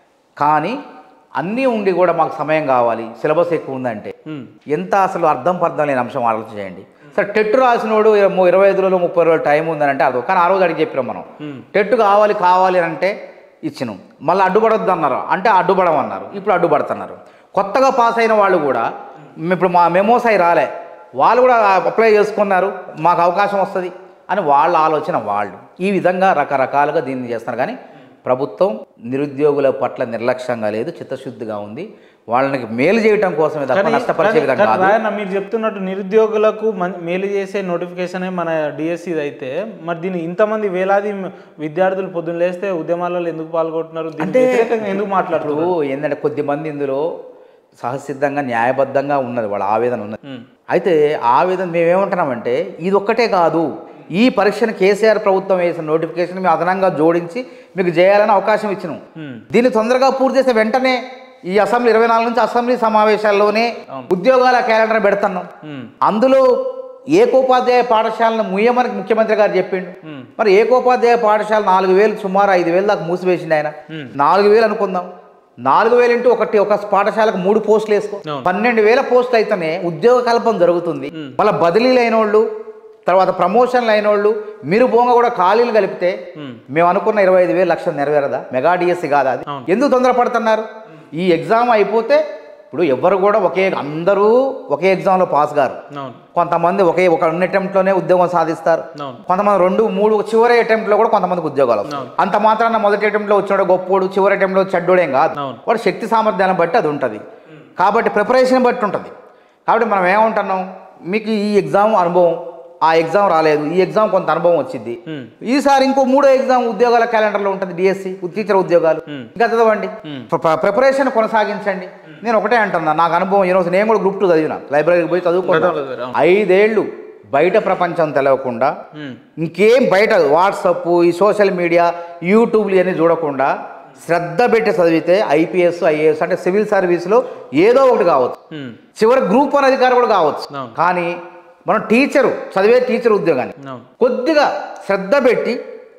కానీ అన్నీ ఉండి కూడా మాకు సమయం కావాలి సిలబస్ ఎక్కువ ఉందంటే ఉమ్. ఎంత అసలు అర్థం పర్థం లేని అంశం ఆలోచన చేయండి సరే టెట్ రాసినోడు ఇరవై ఇరవై ఐదు రోజులు ముప్పై రోజులు టైం ఉందని అంటే అర్థం కానీ ఆ రోజు అడిగి చెప్పినాం మనం టెట్ కావాలి కావాలి అని అంటే ఇచ్చినాం మళ్ళీ అడ్డుపడొద్దు అన్నారు అంటే అడ్డుపడమన్నారు ఇప్పుడు అడ్డుపడుతున్నారు కొత్తగా పాస్ అయిన వాళ్ళు కూడా మ్ ఇప్పుడు మా మెమోస్ అయి రాలే వాళ్ళు కూడా అప్లై చేసుకున్నారు మాకు అవకాశం వస్తుంది అని వాళ్ళ ఆలోచన వాళ్ళు ఈ విధంగా రకరకాలుగా దీన్ని చేస్తున్నారు కానీ ప్రభుత్వం నిరుద్యోగుల పట్ల నిర్లక్ష్యంగా లేదు చిత్తశుద్ధిగా ఉంది వాళ్ళకి మేలు చేయటం కోసమే తప్ప కానీ- నష్టపరిచే కానీ- విధంగా కానీ కాదు రాయన్న మీరు చెప్తున్నట్టు నిరుద్యోగులకు మన్- మేలు చేసే నోటిఫికేషన్ మన డిఎస్సి అయితే మరి దీన్ని ఇంతమంది వేలాది మ- విద్యార్థులు పొద్దున్న లేస్తే ఉద్యమాలలో ఎందుకు పాల్గొంటున్నారు దీనికి వ్యతిరేకంగా ఎందుకు మాట్లాడుతున్నారు ఇప్పుడు ఏంటంటే కొద్దిమంది ఇందులో సహసిద్ధంగా న్యాయబద్ధంగా ఉన్నది వాళ్ళ ఆవేదన ఉన్నది ఉమ్. అయితే ఆవేదన మేమేమంటున్నామంటే ఇది ఒక్కటే కాదు ఈ పరీక్షను కేసీఆర్ ప్రభుత్వం వేసిన నోటిఫికేషన్ మేము అదనంగా జోడించి మీకు చేయాలని అవకాశం ఇచ్చినాం ఉమ్. దీన్ని తొందరగా పూర్తి చేస్తే వెంటనే ఈ అసెంబ్లీ ఇరవై నాలుగు నుంచి అసెంబ్లీ సమావేశాల్లోనే ఉద్యోగాల క్యాలెండర్ పెడుతున్నాం ఉమ్. అందులో ఏకోపాధ్యాయ పాఠశాలను ముయ్యమని ముఖ్యమంత్రి గారు చెప్పిండు ఉమ్. మరి ఏకోపాధ్యాయ పాఠశాల నాలుగు వేలు సుమారు ఐదు వేలు దాకా మూసివేసిండు ఆయన నాలుగు వేలు అనుకుందాం నాలుగు వేలు ఇంటూ ఒకటి ఒక పాఠశాలకు మూడు పోస్టులు వేసుకో అవును. పన్నెండు వేల పోస్టులు అయితేనే ఉద్యోగ కల్పన జరుగుతుంది మళ్ళీ బదిలీలు అయిన వాళ్ళు తర్వాత ప్రమోషన్లు అయిన వాళ్ళు మీరు బోంగ కూడా ఖాళీలు కలిపితే ఉమ్. మేము అనుకున్న ఇరవై ఐదు వేలు లక్షలు నెరవేరదా మెగా డిఎస్సి కాదా అది అవును. ఎందుకు తొందరపడుతున్నారు ఈ ఎగ్జామ్ అయిపోతే ఇప్పుడు ఎవ్వరు కూడా ఒకే అందరూ ఒకే ఎగ్జామ్లో పాస్ గారు అవును కొంతమంది ఒకే ఒక రెండు అటెంప్ట్లోనే ఉద్యోగం సాధిస్తారు అవును కొంతమంది రెండు మూడు చివరి అటెంప్ట్లో కూడా కొంతమందికి ఉద్యోగాలు వస్తాయి అవును. అంత మాత్రాన మొదటి అటెంప్ట్లో వచ్చినాడు గొప్పోడు చివరి అటెంప్ట్లో చెడ్డోడేం కాదు అవును. వాడు శక్తి సామర్థ్యాన్ని బట్టి అది ఉంటుంది కాబట్టి ప్రిపరేషన్ బట్టి ఉంటుంది కాబట్టి మనం ఏమంటున్నాం మీకు ఈ ఎగ్జామ్ అనుభవం ఆ ఎగ్జామ్ రాలేదు ఈ ఎగ్జామ్ కొంత అనుభవం వచ్చింది ఉమ్. ఈసారి ఇంకో మూడో ఎగ్జామ్ ఉద్యోగాల క్యాలెండర్లో ఉంటుంది డిఎస్సి టీచర్ ఉద్యోగాలు మ్మ్. ఇంకా చదవండి మ్మ్. ప్ర- ప్రిపరేషన్ కొనసాగించండి నేను ఒకటే అంటున్నా నాకు అనుభవం ఈ రోజు నేను కూడా గ్రూప్ టూ చదివిన లైబ్రరీకి పోయి గతంలో చదివారు, చదువుకున్నాను అవును. ఐదేళ్ళు బయట ప్రపంచం తెలవకుండా ఉమ్. ఇంకేం బయట వాట్సప్ ఈ సోషల్ మీడియా యూట్యూబ్లు ఇవన్నీ చూడకుండా శ్రద్ధ పెట్టి చదివితే ఐపీఎస్ ఐఏఎస్ అంటే సివిల్ సర్వీస్లో ఏదో ఒకటి కావచ్చు ఉమ్. చివరి గ్రూప్ వన్ అధికారి కూడా కావచ్చు అవును. కానీ మనం టీచరు చదివే టీచర్ ఉద్యోగాన్ని అవును కొద్దిగా శ్రద్ధ పెట్టి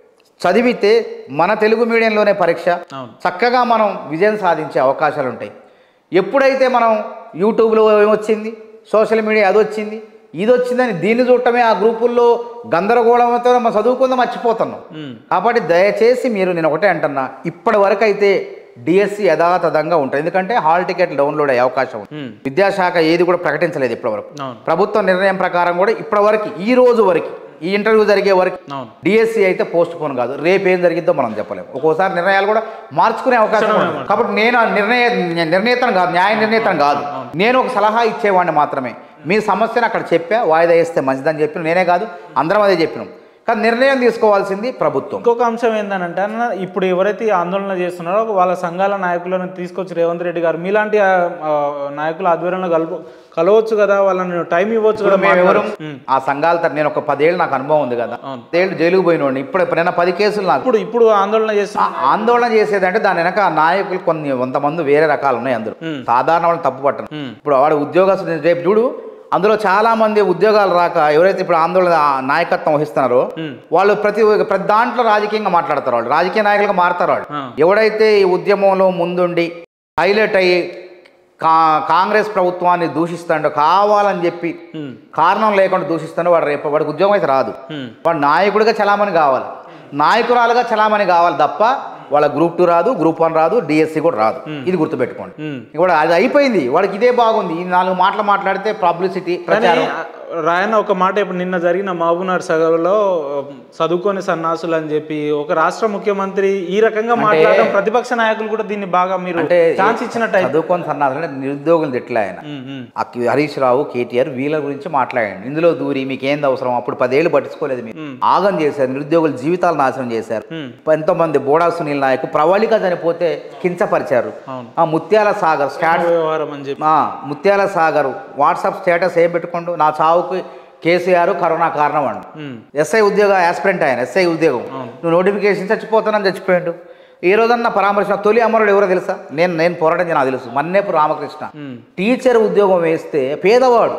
చదివితే మన తెలుగు మీడియంలోనే పరీక్ష అవును చక్కగా మనం విజయం సాధించే అవకాశాలు ఉంటాయి ఎప్పుడైతే మనం యూట్యూబ్లో ఏమొచ్చింది సోషల్ మీడియా అది వచ్చింది ఇది వచ్చిందని దీన్ని చూడటమే ఆ గ్రూపుల్లో గందరగోళంతో మనం చదువుకుందాం మర్చిపోతున్నాం ఉమ్. కాబట్టి దయచేసి మీరు నేను ఒకటే అంటున్నా ఇప్పటి వరకు అయితే డిఎస్సి యథాతథంగా ఉంటుంది ఎందుకంటే హాల్ టికెట్ డౌన్లోడ్ అయ్యే అవకాశం ఉంది ఉమ్. విద్యాశాఖ ఏది కూడా ప్రకటించలేదు ఇప్పటివరకు అవును ప్రభుత్వ నిర్ణయం ప్రకారం కూడా ఇప్పటివరకు ఈ రోజు వరకు ఈ ఇంటర్వ్యూ జరిగే వరకు అవును డిఎస్సి అయితే పోస్ట్ పోన్ కాదు రేపు ఏం జరిగిద్దో మనం చెప్పలేము ఒక్కోసారి నిర్ణయాలు కూడా మార్చుకునే అవకాశం ఉంది కాబట్టి నేను ఆ నిర్ణయ నిర్ణేతను కాదు న్యాయ నిర్ణేతను కాదు నేను ఒక సలహా ఇచ్చేవాడిని మాత్రమే మీ సమస్యను అక్కడ చెప్పా వాయిదా వేస్తే మంచిదని చెప్పిన నేనే కాదు అందరం అదే చెప్పినాం కానీ నిర్ణయం తీసుకోవాల్సింది ప్రభుత్వం ఇంకొక అంశం ఏంటంటే అన్న ఇప్పుడు ఎవరైతే ఈ ఆందోళన చేస్తున్నారో వాళ్ళ సంఘాల నాయకులను తీసుకొచ్చి రేవంత్ రెడ్డి గారు మీలాంటి ఆ, ఆ, నాయకుల ఆధ్వర్యంలో కలుపు కలవచ్చు కదా వాళ్ళని టైం ఇవ్వచ్చు కదా ఇప్పుడు మేము ఎవరు మాట్లాడొచ్చు. ఉమ్. ఆ సంఘాల తరఫు నేను ఒక పదేళ్ళు నాకు అనుభవం ఉంది కదా అవును. పదేళ్ళు జైలుకు పోయినోడిని ఇప్పుడు ఎప్పుడైనా పది కేసులు నాకు ఇప్పుడు ఇప్పుడు ఆందోళన చేస్తున్న ఆ ఆందోళన చేసేదంటే దాని వెనక ఆ నాయకులు కొన్ని కొంతమంది వేరే రకాలు ఉన్నాయి అందులో మ్మ్. సాధారణ వాళ్ళని తప్పు పట్టను మ్మ్. ఇప్పుడు వాడు ఉద్యోగస్తులు రేపు చూడు అందులో చాలా మంది ఉద్యోగాలు రాక ఎవరైతే ఇప్పుడు ఆందోళన ఆ నాయకత్వం వహిస్తున్నారో మ్మ్. వాళ్ళు ప్రతి ప్రతి దాంట్లో రాజకీయంగా మాట్లాడతారు వాళ్ళు రాజకీయ నాయకులుగా మారుతారు వాళ్ళు ఆ. ఎవడైతే ఈ ఉద్యమంలో ముందుండి హైలైట్ అయ్యి కా కాంగ్రెస్ ప్రభుత్వాన్ని దూషిస్తాడు కావాలని చెప్పి కారణం లేకుండా దూషిస్తాడు వాడు రేపు వాడికి ఉద్యోగం అయితే రాదు Hmm. వాడు నాయకుడిగా చలామణి కావాలి నాయకురాలుగా చలామణి కావాలి తప్ప వాళ్ళ గ్రూప్ టూ రాదు గ్రూప్ వన్ రాదు డిఎస్సి కూడా రాదు ఇది గుర్తుపెట్టుకోండి Hmm. ఇప్పుడు అది అయిపోయింది వాడికి ఇదే బాగుంది ఈ నాలుగు మాటలు మాట్లాడితే పబ్లిసిటీ కానీ ప్రచారం రాయన ఒక మాట ఇప్పుడు నిన్న జరిగిన మహబూబ్నగర్ సగర్లో చదువుకొని సన్నాసులు అని చెప్పి ఒక రాష్ట్ర ముఖ్యమంత్రి ఈ రకంగా మాట్లాడడం ప్రతిపక్ష నాయకులు కూడా దీన్ని బాగా మీరు అంటే ఛాన్స్ ఇచ్చినట్టు అయి- చదువుకొని సన్నాసులు అంటే నిరుద్యోగులు తిట్లే ఆయన ఉమ్, ఉమ్, అక్కి- హరీష్ రావు కేటీఆర్ వీళ్ళ గురించి మాట్లాడండి ఇందులో దూరి మీకు ఏంది అవసరం అప్పుడు పదేళ్ళు పట్టించుకోలేదు మీరు ఆగం చేశారు నిరుద్యోగుల జీవితాలు నాశనం చేశారు ఉమ్. ఎంతో మంది బోడా సునీల్ నాయక్ ప్రవళిక చనిపోతే కించపరిచారు అవును. ఆ ముత్యాల సాగర్ స్టాట్ వ్యవహారం అని చెప్పి ఆ, ముత్యాల సాగర్ వాట్సాప్ స్టేటస్ ఏం పెట్టుకోండు నా చావుకి కేసీఆర్ కరోనా కారణం అండు ఉమ్, ఎస్ఐ ఉద్యోగ ఆస్పిరెంట్ ఆయన ఎస్ఐ ఉద్యోగం నువ్వు నోటిఫికేషన్ చచ్చిపోతానని చచ్చిపోయాడు ఈ రోజన్నా పరామర్శ తొలి అమరుడు ఎవరో తెలుసా నేను నేను పోరాటం చేయను, నాకు తెలుసు మన్నేపు రామకృష్ణ ఉమ్, టీచర్ ఉద్యోగం వేస్తే పేదవాడు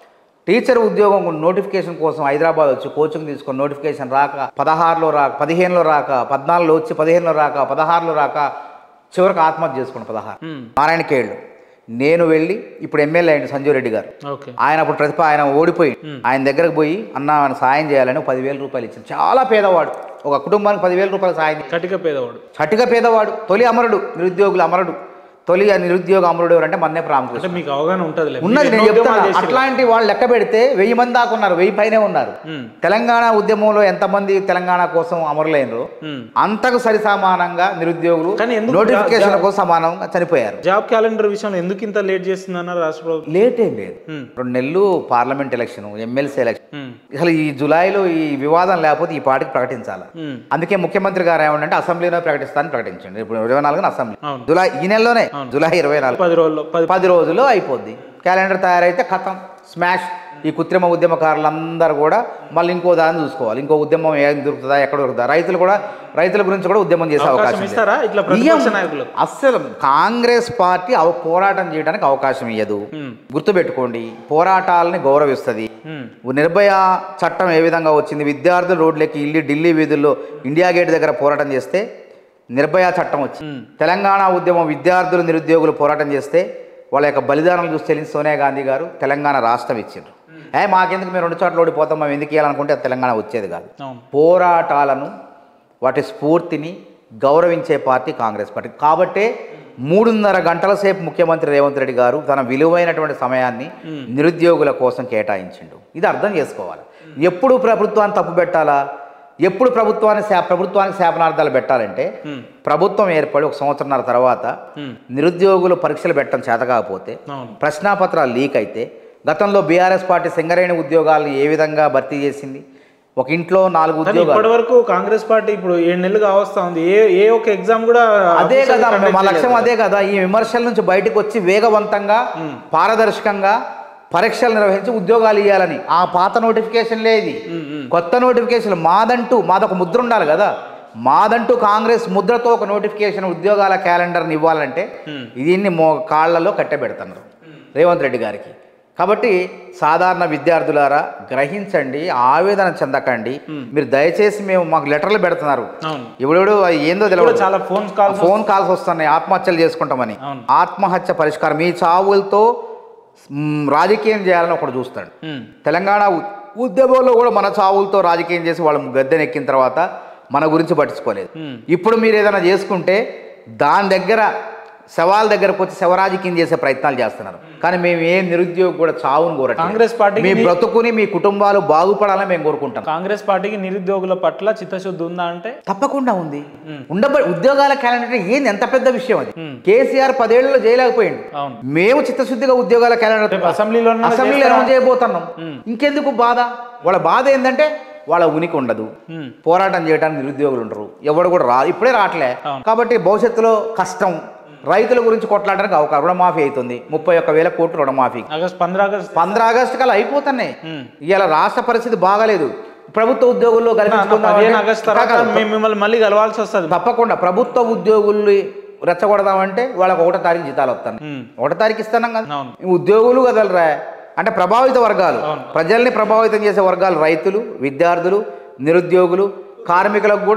టీచర్ ఉద్యోగం నోటిఫికేషన్ కోసం హైదరాబాద్ వచ్చి కోచింగ్ తీసుకొని నోటిఫికేషన్ రాక పదహారులో రాక పదిహేనులో రాక పద్నాలుగులో వచ్చి పదిహేనులో రాక పదహారులో రాక చివరికి ఆత్మహత్య చేసుకుని పదహారు ఉమ్, నారాయణ కేళ్ళు నేను వెళ్ళి ఇప్పుడు ఎమ్మెల్యే అయింది సంజీవ్ రెడ్డి గారు ఓకే ఆయన అప్పుడు ప్రతిభ ఆయన ఓడిపోయి ఆయన దగ్గరకు పోయి అన్న ఆయన సాయం చేయాలని ఒక పదివేల రూపాయలు ఇచ్చింది చాలా పేదవాడు ఒక కుటుంబానికి పదివేల రూపాయలు సాయం చేశాడు. కటిక పేదవాడు చటిగా పేదవాడు తొలి అమరుడు నిరుద్యోగుల అమరుడు తొలి నిరుద్యోగ అమరుడు ఎవరంటే మన్నేపు రామకృష్ణ అంటే మీకు అవగాహన ఉంటదిలే ఉన్నది మీరు నేను ఎన్నో చెప్తాను ఉద్యమాలు చేసిర్రు. అట్లాంటి వాళ్ళు లెక్క పెడితే వెయ్యి మంది దాకా ఉన్నారు వెయ్యి పైనే ఉన్నారు ఉమ్, తెలంగాణ ఉద్యమంలో ఎంతమంది తెలంగాణ కోసం అమరులైనరు ఉమ్. అంతకు సరి సమానంగా నిరుద్యోగులు కానీ ఎందుకు నోటిఫికేషన్ జా- కోసం సమానంగా చనిపోయారు జాబ్ క్యాలెండర్ విషయంలో ఎందుకు ఇంత లేట్ చేస్తుందన్నారు రాష్ట్ర ప్రభుత్వం లేట్ ఏం లేదు ఉమ్, రెండు నెలలు parliament election MLC election um, అసలు ఈ జూలైలో ఈ వివాదం లేకపోతే ఈ పార్టీకి ప్రకటించాలి ఉమ్, అందుకే ముఖ్యమంత్రి గారు ఏమంటే అసెంబ్లీలో ప్రకటిస్తానని ప్రకటించండి ఇప్పుడు ఇరవై నాలుగున అసెంబ్లీ అవును. జూలై ఈ నెలలోనే జూలై ఇరవై నాలుగు పది రోజుల్లో పది పది రోజుల్లో అయిపోద్ది క్యాలెండర్ తయారైతే కథం స్మాష్ ఈ కృత్రిమ ఉద్యమకారులందరూ కూడా మళ్ళీ ఇంకో దాన్ని చూసుకోవాలి ఇంకో ఉద్యమం ఏం దొరుకుతుందా ఎక్కడ దొరుకుతుందా రైతులు కూడా రైతుల గురించి కూడా ఉద్యమం చేసే అవకాశం అవకాశం ఉంది. ఇస్తారా ఇట్లా ప్రతిపక్ష ఇయ్యం. నాయకులకు అస్సలు కాంగ్రెస్ పార్టీ అవ పోరాటం చేయడానికి అవకాశం ఇయ్యదు ఉమ్, గుర్తుపెట్టుకోండి పోరాటాలని గౌరవిస్తుంది ఉమ్, నిర్భయ చట్టం ఏ విధంగా వచ్చింది విద్యార్థులు రోడ్లకి ఇల్లి ఢిల్లీ వీధుల్లో ఇండియా గేట్ దగ్గర పోరాటం చేస్తే నిర్భయ చట్టం వచ్చింది ఉమ్, తెలంగాణ ఉద్యమం విద్యార్థులు నిరుద్యోగులు పోరాటం చేస్తే వాళ్ళ యొక్క బలిదానాలు చూసి తెలిసి సోనియా గాంధీ గారు తెలంగాణ రాష్ట్రం ఇచ్చిండ్రు ఏ మాకెందుకు మేము రెండు చోట్ల ఓడిపోతాం మేము ఎందుకు ఇవ్వాలనుకుంటే అది తెలంగాణ వచ్చేది కాదు అవును పోరాటాలను వాటి స్ఫూర్తిని గౌరవించే పార్టీ కాంగ్రెస్ పార్టీ కాబట్టే మూడున్నర గంటల సేపు ముఖ్యమంత్రి రేవంత్ రెడ్డి గారు తన విలువైనటువంటి సమయాన్ని నిరుద్యోగుల కోసం కేటాయించిండు ఇది అర్థం చేసుకోవాలి ఎప్పుడు ప్రభుత్వాన్ని తప్పు పెట్టాలా ఎప్పుడు ప్రభుత్వాన్ని శా ప్రభుత్వానికి శాపనార్థాలు పెట్టాలంటే ఉమ్, ప్రభుత్వం ఏర్పడి ఒక సంవత్సరంన్నర తర్వాత ఉమ్, నిరుద్యోగులు పరీక్షలు పెట్టడం చేత కాకపోతే అవును ప్రశ్నాపత్రాలు లీక్ అయితే గతంలో బీఆర్ఎస్ పార్టీ సింగరేణి ఉద్యోగాలను ఏ విధంగా భర్తీ చేసింది ఒక ఇంట్లో నాలుగు కానీ ఉద్యోగాలు ఇప్పటి వరకు కాంగ్రెస్ పార్టీ ఇప్పుడు ఏడు నెలలు కావస్తా ఉంది ఏ ఏ ఒక్క ఎగ్జామ్ కూడా అదే official కదా conduct మా లక్ష్యం చేయలేదు. అదే కదా ఈ విమర్శల నుంచి బయటకు వచ్చి వేగవంతంగా పారదర్శకంగా పరీక్షలు నిర్వహించి ఉద్యోగాలు ఇవ్వాలని ఆ పాత నోటిఫికేషన్ లేదు ఉమ్, ఉమ్, కొత్త నోటిఫికేషన్ మాదంటూ మాదొక ముద్ర ఉండాలి కదా మాదంటూ కాంగ్రెస్ ముద్రతో ఒక నోటిఫికేషన్ ఉద్యోగాల క్యాలెండర్ని ఇవ్వాలంటే ఉమ్, దీన్ని మో కాళ్లలో కట్టబెడుతున్నారు రేవంత్ రెడ్డి గారికి కాబట్టి సాధారణ విద్యార్థులారా గ్రహించండి ఆవేదన చెందకండి మీరు దయచేసి మేము మాకు లెటర్లు పెడుతున్నారు అవును ఎవడెవడు అది ఏందో కూడా తెలియదు చాలా ఫోన్ కాల్ ఫోన్ కాల్స్ వస్తున్నాయి ఆత్మహత్యలు చేసుకుంటామని అవును. ఆత్మహత్య పరిష్కారం మీ చావులతో మ్, రాజకీయం చేయాలని ఒకడు చూస్తాడు తెలంగాణ ఉ- ఉద్యమంలో కూడా మన చావులతో రాజకీయం చేసి వాళ్ళు గద్దెనెక్కిన తర్వాత మన గురించి పట్టించుకోలేదు ఇప్పుడు మీరు ఏదైనా చేసుకుంటే దాని దగ్గర శవాల దగ్గరకు వచ్చి శవరాజకీయం చేసే ప్రయత్నాలు చేస్తున్నారు కానీ మేము ఏ నిరుద్యోగి కూడా చావును కోరట్లేదు కాంగ్రెస్ పార్టీకి మీ ని- బ్రతుకుని మీ కుటుంబాలు బాగుపడాలని మేము కోరుకుంటాం కాంగ్రెస్ పార్టీకి నిరుద్యోగుల పట్ల చిత్తశుద్ధి ఉందా అంటే తప్పకుండా ఉంది ఉండబ ఉద్యోగాల క్యాలెండర్ ఏంది ఎంత పెద్ద విషయం అది కేసీఆర్ పదేళ్లలో చేయలేకపోయిండు అవును మేము చిత్తశుద్ధిగా ఉద్యోగాల క్యాలెండర్ రేపు అసెంబ్లీలో అసెంబ్లీలో ఏమో చేయబోతున్నాం ఇంకెందుకు బాధ వాళ్ళ బాధ ఏంటంటే వాళ్ళ ఉనికి ఉండదు ఉమ్, పోరాటం చేయడానికి నిరుద్యోగులు ఉండరు ఎవడు కూడా రా ఇప్పుడే రావట్లే అవును. కాబట్టి భవిష్యత్తులో కష్టం రైతుల గురించి కొట్లాడడానికి అవకాశం రుణమాఫీ అవుతుంది ముప్పై ఒక్క వేల కోట్లు రుణమాఫీ ఆగస్ట్ పంద్ర ఆగస్ట్ పంద్ర ఆగస్టు కల్లా అయిపోతున్నాయి ఉమ్. ఇవాళ రాష్ట్ర పరిస్థితి బాగాలేదు ప్రభుత్వ ఉద్యోగుల్లో కల్పించుకుందాం పదిహేను అంటే- ఆగస్ట్ తర్వాత కాదు, మేము మిమ్మల్ని మళ్ళీ కలవాల్సి వస్తుంది తప్పకుండా ప్రభుత్వ ఉద్యోగుల్ని రెచ్చగొడదామంటే వాళ్ళకి ఒకటో తారీఖు జీతాలు వస్తాను ఉమ్, ఒకటో తారీఖు ఇస్తున్నాం కదా అవును ఈ ఉద్యోగులు కదలరా అంటే ప్రభావిత వర్గాలు అవును. ప్రజల్ని ప్రభావితం చేసే వర్గాలు రైతులు విద్యార్థులు నిరుద్యోగులు కార్మికులకు కూడా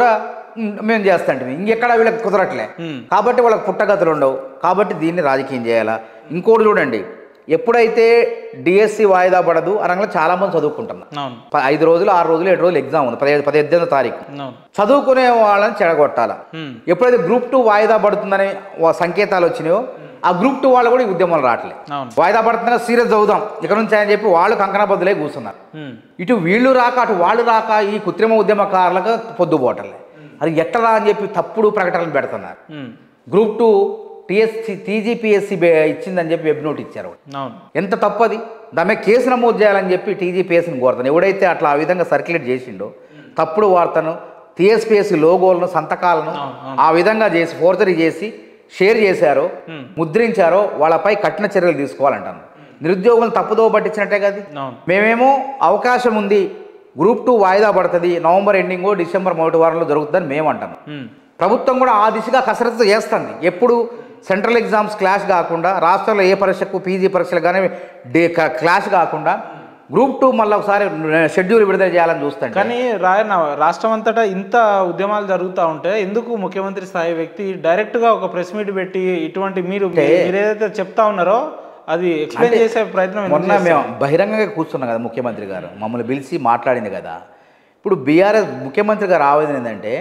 "ఉమ్, మేము చేస్తాంటే ఇంకెక్కడ వీళ్ళకి కుదరట్లే కాబట్టి వాళ్ళకి పుట్టగతులు ఉండవు కాబట్టి దీన్ని రాజకీయం చేయాలా ఇంకోటి చూడండి ఎప్పుడైతే డిఎస్సి వాయిదా పడదు అనగా చాలా మంది చదువుకుంటున్నారు అవును ప- ఐదు రోజులు ఆరు రోజులు ఏడు రోజులు ఎగ్జామ్ ఉంది పదిహేను పదిహేను తారీఖు అవును చదువుకునే వాళ్ళని చెడగొట్టాల ఉమ్. ఎప్పుడైతే గ్రూప్ టూ వాయిదా పడుతుందని వా- సంకేతాలు వచ్చినాయో ఆ గ్రూప్ టూ వాళ్ళు కూడా ఈ ఉద్యమాలు రావట్లేదు అవును వాయిదా పడుతున్నా సీరియస్ చదువుదాం ఇక్కడ నుంచి అని చెప్పి వాళ్ళు కంకణ బదులే కూర్చున్నారు ఉమ్. ఇటు వీళ్ళు రాక అటు వాళ్ళు రాక ఈ కృత్రిమ ఉద్యమకారులకు పొద్దుపోవటంలే అది ఎట్టరా అని చెప్పి తప్పుడు ప్రకటనలు పెడుతున్నారు um. Group two TSC TGPSC ఇచ్చిందని చెప్పి వెబ్ నోట్ ఇచ్చారు అవును ఎంత తప్పది దాని మీద కేసు నమోదు చేయాలని చెప్పి టీజీపీఎస్ని కోరుతాను ఎవడైతే అట్లా ఆ విధంగా సర్క్యులేట్ చేసిండో తప్పుడు వార్తను టీఎస్పీఎస్సి లోగోలను సంతకాలను ఆ విధంగా చేసి ఫోర్జరీ చేసి షేర్ చేశారో ముద్రించారో వాళ్ళపై కఠిన చర్యలు తీసుకోవాలంటాను నిరుద్యోగులను తప్పుదో పట్టించినట్టే కదా అవును మేమేమో అవకాశం ఉంది గ్రూప్ టూ వాయిదా పడుతుంది నవంబర్ ఎండింగో డిసెంబర్ మొదటి వారంలో జరుగుతుందని మేము అంటాను ఉమ్. ప్రభుత్వం కూడా ఆ దిశగా కసరత్తు చేస్తుంది ఎప్పుడు సెంట్రల్ ఎగ్జామ్స్ క్లాష్ కాకుండా రాష్ట్రంలో ఏ పరీక్షకు పీజీ పరీక్షలు కానీ డే క- క్లాష్ కాకుండా గ్రూప్ టూ మళ్ళీ ఒకసారి షెడ్యూల్ విడుదల చేయాలని చూస్తాను కానీ రాయన రాష్ట్రం అంతటా ఇంత ఉద్యమాలు జరుగుతూ ఉంటే ఎందుకు ముఖ్యమంత్రి స్థాయి వ్యక్తి డైరెక్ట్ గా ఒక ప్రెస్ మీట్ పెట్టి ఇటువంటి మీరు మీరు ఏదైతే చెప్తా ఉన్నారో అది ఎక్స్ప్లెయిన్ చేసే ప్రయత్నం ఎందుకు మొన్న మేము బహిరంగంగా కూర్చున్నాం కదా ముఖ్యమంత్రి గారు మమ్మల్ని పిలిచి మాట్లాడింది కదా ఇప్పుడు బీఆర్ఎస్ ముఖ్యమంత్రి గారు ఆవేదన ఏంటంటే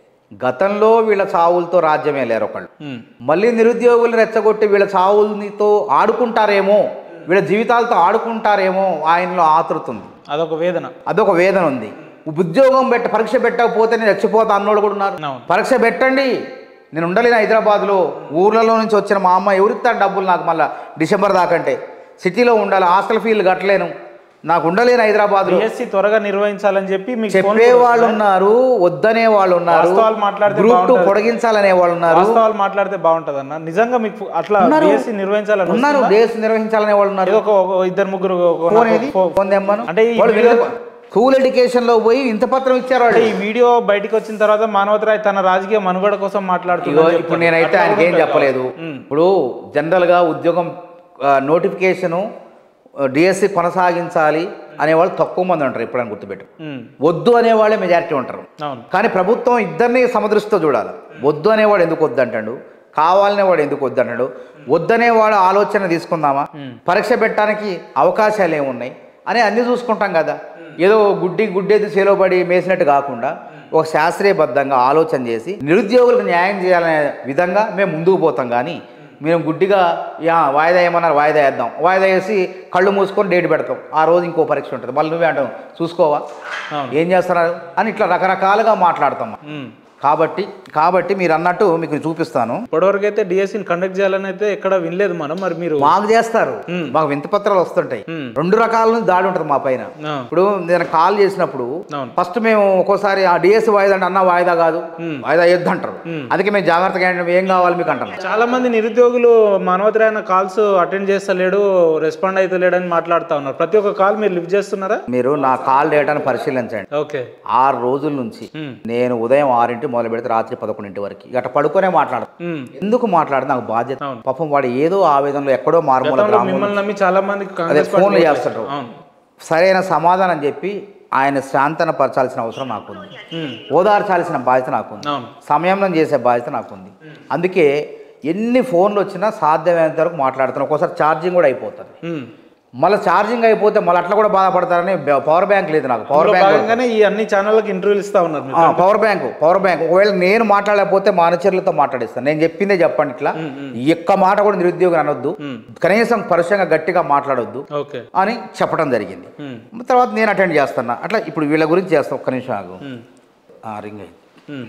గతంలో వీళ్ళ చావులతో రాజ్యమే లేరు ఒకళ్ళు ఉమ్. మళ్ళీ నిరుద్యోగులు రెచ్చగొట్టి వీళ్ళ చావులతో ఆడుకుంటారేమో వీళ్ళ జీవితాలతో ఆడుకుంటారేమో ఆయనలో ఆతృత ఉంది అదొక వేదన అదొక వేదన ఉంది ఉద్యోగం పెట్ట పరీక్ష పెట్టకపోతే నేను చచ్చిపోతా అన్నోడు కూడా ఉన్నారు అవును. పరీక్ష పెట్టండి నేను ఉండలేను హైదరాబాద్లో ఊర్లలో నుంచి వచ్చిన మా అమ్మ ఎవరిస్తాను డబ్బులు నాకు మళ్ళీ డిసెంబర్ దాకంటే సిటీలో ఉండాలి హాస్టల్ ఫీజులు కట్టలేను నాకు ఉండలేను హైదరాబాద్లో బిఎస్సి త్వరగా నిర్వహించాలని చెప్పి మీకు ఫోన్ చెప్పే వాళ్ళు ఉన్నారు వద్దనే వాళ్ళు ఉన్నారు వాస్తవాలు మాట్లాడితే గ్రూప్ టూ బాగుంటది. పొడిగించాలనే వాళ్ళు ఉన్నారు వాస్తవాలు మాట్లాడితే బాగుంటది అన్న నిజంగా మీకు అట్లా ఉన్నారు. బిఎస్సి నిర్వహించాలని ఉన్నారు వస్తుందా? డేస్ నిర్వహించాలనే వాళ్ళు ఉన్నారు ఏదో ఒక ఒక ఇద్దరు ముగ్గురు ఒక ఫోన్ నాకు ఏది ఫో- ఫోన్ తెమ్మను అంటే ఈ వాళ్ళు వీడియో- స్కూల్ ఎడ్యుకేషన్ లో పోయి ఇంత పత్రం ఇచ్చారు వాళ్ళు అంటే ఈ వీడియో బయటకు వచ్చిన తర్వాత మానవతరాయ్ తన రాజకీయ మనుగడ కోసం ఇగో మాట్లాడుతున్నారు ఇప్పుడు నేనైతే ఆయనకి ఏం చెప్పలేదు ఇప్పుడు జనరల్గా ఉద్యోగం నోటిఫికేషను డిఎస్సి కొనసాగించాలి అనేవాళ్ళు తక్కువ మంది ఉంటారు ఎప్పుడైనా గుర్తుపెట్టు వద్దు అనేవాళ్ళే మెజారిటీ ఉంటారు అవును కానీ ప్రభుత్వం ఇద్దరిని సమదృష్టితో చూడాలి వద్దు అనేవాడు ఎందుకు వద్దు అంటాడు కావాలనే వాడు ఎందుకు వద్దు అంటాడు వద్దనేవాడు ఆలోచన తీసుకుందామా పరీక్ష పెట్టడానికి అవకాశాలు ఏమున్నాయి అని అన్ని చూసుకుంటాం కదా ఏదో గుడ్డి గుడ్డేది చేలోబడి మేసినట్టు కాకుండా ఒక శాస్త్రీయబద్ధంగా ఆలోచన చేసి నిరుద్యోగులకు న్యాయం చేయాలనే విధంగా మేము ముందుకు పోతాం కానీ మేము గుడ్డిగా యా వాయిదా ఏమన్నారు వాయిదా వేద్దాం వాయిదా వేసి కళ్ళు మూసుకొని డేట్ పెడతాం ఆ రోజు ఇంకో పరీక్ష ఉంటుంది మళ్ళీ నువ్వే అంటావు చూసుకోవా అవును ఏం చేస్తున్నారు అని ఇట్లా రకరకాలుగా మాట్లాడతాం ఉమ్. కాబట్టి కాబట్టి మీరు అన్నట్టు మీకు చూపిస్తాను ఇప్పటివరకు అయితే డిఎస్సిని కండక్ట్ చేయాలని అయితే ఎక్కడ వినలేదు మనం మరి మీరు మాకు చేస్తారు మాకు వింత పత్రాలు వస్తుంటాయి మ్మ్. రెండు రకాల నుంచి దాడి ఉంటుంది మా పైన ఆ, ఇప్పుడు నేను కాల్ చేసినప్పుడు అవును. ఫస్ట్ మేము ఒక్కోసారి ఆ డిఎస్ వాయిదా అంటే అన్న వాయిదా కాదు మ్మ్. వాయిదా వేయొద్దు అంటారు అందుకే మేము జాగ్రత్తగా ఏంటంటే ఏం కావాలి మీకు అంటాం చాలా మంది నిరుద్యోగులు మానవతరాయన కాల్స్ అటెండ్ చేస్తలేడు రెస్పాండ్ అవుతలేడని మాట్లాడుతా ఉన్నారు ప్రతి ఒక్క కాల్ మీరు లిఫ్ట్ చేస్తున్నారా మీరు నా కాల్ డేటాను పరిశీలించండి ఓకే ఆరు రోజుల నుంచి మ్మ్. నేను ఉదయం ఆరింటి మొదలు పెడితే రాత్రి పదకొండింటి వరకు ఇక అట్లా పడుకునే మాట్లాడతాను ఉమ్. ఎందుకు మాట్లాడితే నాకు బాధ్యత అవును. పాపం వాడు ఏదో ఆవేదనలో ఎక్కడో మారుమూల గతంలో గ్రామంలో మిమ్మల్ని నమ్మి చాలా మంది అదే కాంగ్రెస్ ఫోన్లు పార్టీలో చేస్తుంటారు అవును సరైన సమాధానం చెప్పి ఆయన శాంతన పరచాల్సిన అవసరం నాకుంది ఉమ్. ఓదార్చాల్సిన బాధ్యత నాకుంది అవును సంయమనం చేసే బాధ్యత నాకుంది అందుకే ఎన్ని ఫోన్లు వచ్చినా సాధ్యమైనంత వరకు మాట్లాడుతాను ఒక్కోసారి ఛార్జింగ్ కూడా అయిపోతుంది ఉమ్. మళ్ళీ ఛార్జింగ్ అయిపోతే మళ్ళీ అట్లా కూడా బాధపడతారని పవర్ బ్యాంక్ లేదు నాకు పవర్ అందులో బ్యాంక్ భాగంగానే ఈ అన్ని ఛానళ్ళకి ఇంటర్వ్యూలు ఇస్తా ఉన్నారు మీరు పవర్ బ్యాంక్ పవర్ బ్యాంక్ ఒకవేళ నేను మాట్లాడలేకపోతే మా అనుచరులతో మాట్లాడిస్తాను నేను చెప్పిందే చెప్పండి ఇట్లా ఈ ఒక్క మాట కూడా నిరుద్యోగం అనొద్దు కనీసం పరుషంగా గట్టిగా మాట్లాడొద్దు ఓకే అని చెప్పడం జరిగింది ఉమ్. తర్వాత నేను అటెండ్ చేస్తున్నా అట్లా ఇప్పుడు వీళ్ళ గురించి చేస్తాను ఒక్క నిమిషం ఆగు ఉమ్. ఆ, రింగ్ అయింది ఉమ్.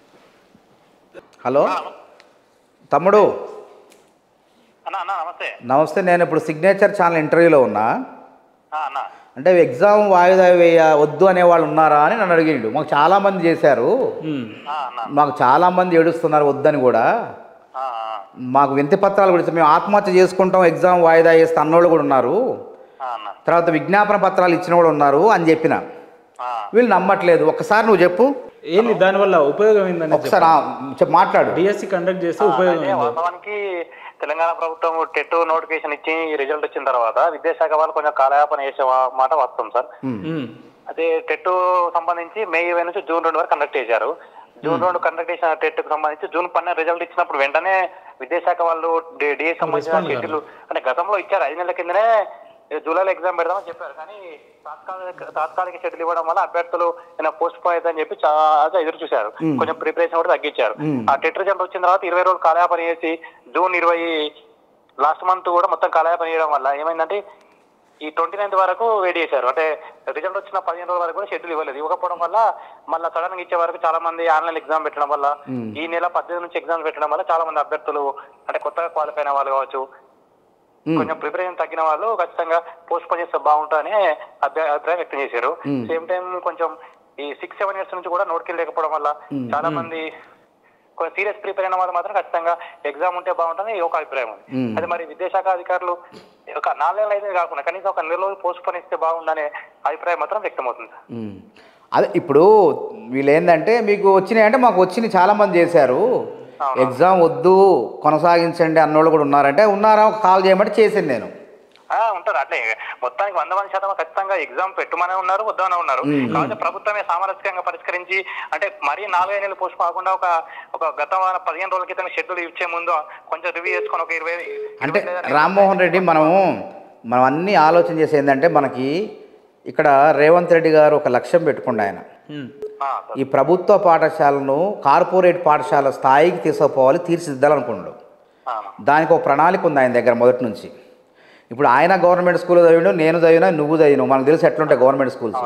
హలో తమ్ముడు అన్న అన్న నమస్తే నమస్తే నేను ఇప్పుడు సిగ్నేచర్ ఛానల్ ఇంటర్వ్యూలో ఉన్నా ఆ, అన్న అంటే ఎగ్జామ్ వాయిదా వేయ వద్దు అనే వాళ్ళు ఉన్నారా అని నన్ను అడిగిండు మాకు చాలా మంది చేశారు ఉమ్. ఆ, అన్న మాకు చాలా మంది ఏడుస్తున్నారు వద్దని కూడా ఆ, ఆ, మాకు వింతి పత్రాలు కూడా ఇచ్చారు. మేము ఆత్మహత్య చేసుకుంటాం ఎగ్జామ్ వాయిదా వేస్తే అన్నోళ్ళు కూడా ఉన్నారు ఆ, అన్న తర్వాత విజ్ఞాపన పత్రాలు ఇచ్చిన కూడా ఉన్నారు అని చెప్పిన ఆ, వీళ్ళు నమ్మట్లేదు ఒక్కసారి నువ్వు చెప్పు ఏంది దానివల్ల ఉపయోగం ఏందని ఒకసారి ఆ, చెప్పు మాట్లాడు డిఎస్సి కండక్ట్ చేస్తే ఉపయోగం అయితే ఏంది వాస్తవానికి తెలంగాణ ప్రభుత్వం టెట్ నోటిఫికేషన్ ఇచ్చి ఈ రిజల్ట్ వచ్చిన తర్వాత విద్యాశాఖ వాళ్ళు కొంచెం కాలయాపన చేసే వా- మాట వస్తుంది సార్ ఉమ్. అదే టెట్ సంబంధించి మే ఇరవై నుంచి జూన్ రెండు వరకు కండక్ట్ చేశారు జూన్ రెండు కండక్ట్ చేసిన టెట్ కు సంబంధించి జూన్ పన్నెండు రిజల్ట్ ఇచ్చినప్పుడు వెంటనే విద్యాశాఖ వాళ్ళు డిఎస్ సంబంధించిన Respond షెడ్యూల్ అంటే గతంలో ఇచ్చారు ఐదు నెలల కిందనే జూలైలో ఎగ్జామ్ పెడదామని చెప్పారు కానీ తాత్కాలిక తాత్కాలిక షెడ్యూల్ ఇవ్వడం వల్ల అభ్యర్థులు పోస్ట్ పోన్ అవుతుందని చెప్పి చాలా ఎదురు చూశారు కొంచెం ప్రిపరేషన్ కూడా తగ్గించారు ఆ టెట్ రిజల్ట్ వచ్చిన తర్వాత ఇరవై రోజులు కాలయాపన చేసి జూన్ ఇరవై లాస్ట్ మంత్ కూడా మొత్తం కాలయాపన చేయడం వల్ల ఏమైందంటే ఈ ట్వంటీ నైన్త్ వరకు వెయిట్ చేశారు అంటే రిజల్ట్ వచ్చిన పదిహేను రోజుల వరకు కూడా షెడ్యూల్ ఇవ్వలేదు ఇవ్వకపోవడం వల్ల మళ్ళీ సడన్ గా ఇచ్చే వరకు చాలా మంది ఆన్లైన్ ఎగ్జామ్ పెట్టడం వల్ల ఈ నెల పద్దెనిమిది నుంచి ఎగ్జామ్స్ పెట్టడం వల్ల చాలా మంది అభ్యర్థులు అంటే కొత్తగా క్వాలిఫై అయిన వాళ్ళు కావచ్చు కొంచెం ప్రిపరేషన్ తగ్గిన వాళ్ళు ఖచ్చితంగా పోస్ట్ పోన్ చేస్తే బాగుంటుందని అభి- అభిప్రాయం వ్యక్తం చేశారు సేమ్ టైం కొంచెం ఈ సిక్స్ సెవెన్ ఇయర్స్ నుంచి కూడా నోట్కి లేకపోవడం వల్ల చాలా మంది కొంచెం సీరియస్ ప్రిపేర్ అయిన వాళ్ళు మాత్రం ఖచ్చితంగా ఎగ్జామ్ ఉంటే బాగుంటుంది ఒక అభిప్రాయం ఉంది అది మరి విద్యాశాఖ అధికారులు ఒక నాలుగు నెలలు అయితే కాకుండా కనీసం ఒక నెల రోజులు పోస్ట్ పోన్ ఇస్తే బాగుందనే అభిప్రాయం మాత్రం వ్యక్తమవుతుంది ఉమ్. అదే ఇప్పుడు వీళ్ళు ఏంటంటే మీకు వచ్చినాయి అంటే మాకు వచ్చినాయి చాలా మంది చేశారు ఎగ్జామ్ వద్దు కొనసాగించండి అన్నోళ్ళు కూడా ఉన్నారంటే ఉన్నారా ఒక కాల్ చేయమంటే చేసింది నేను ఆ, ఉంటారు అట్లే మొత్తానికి వంద మంది శాతం ఖచ్చితంగా ఎగ్జామ్ పెట్టుమనే ఉన్నారు వద్దామనే ఉన్నారు కాబట్టి ప్రభుత్వమే సామరస్యంగా పరిష్కరించి అంటే మరీ నాలుగైదు నెలలు పోస్ట్ కాకుండా ఒక ఒక గత వారం పదిహేను రోజుల క్రితం షెడ్యూల్ ఇచ్చే ముందు కొంచెం రివ్యూ చేసుకొని ఒక ఇరవై అంటే ఇరవై లేదా రామ్మోహన్ రెడ్డి మనము మనం అన్నీ ఆలోచన చేసి ఏంటంటే మనకి ఇక్కడ రేవంత్ రెడ్డి గారు ఒక లక్ష్యం పెట్టుకుండా ఆయన ఉమ్. ఆ, ఈ ప్రభుత్వ పాఠశాలను కార్పొరేట్ పాఠశాల స్థాయికి తీసుకుపోవాలి తీర్చిదిద్దాలనుకున్నాడు ఆ, దానికి ఒక ప్రణాళిక ఉంది ఆయన దగ్గర మొదటి నుంచి ఇప్పుడు ఆయన గవర్నమెంట్ స్కూల్లో చదివిండు నేను చదివినా నువ్వు చదివినావు మనకు తెలిసి ఎట్లుంటాయి గవర్నమెంట్ స్కూల్స్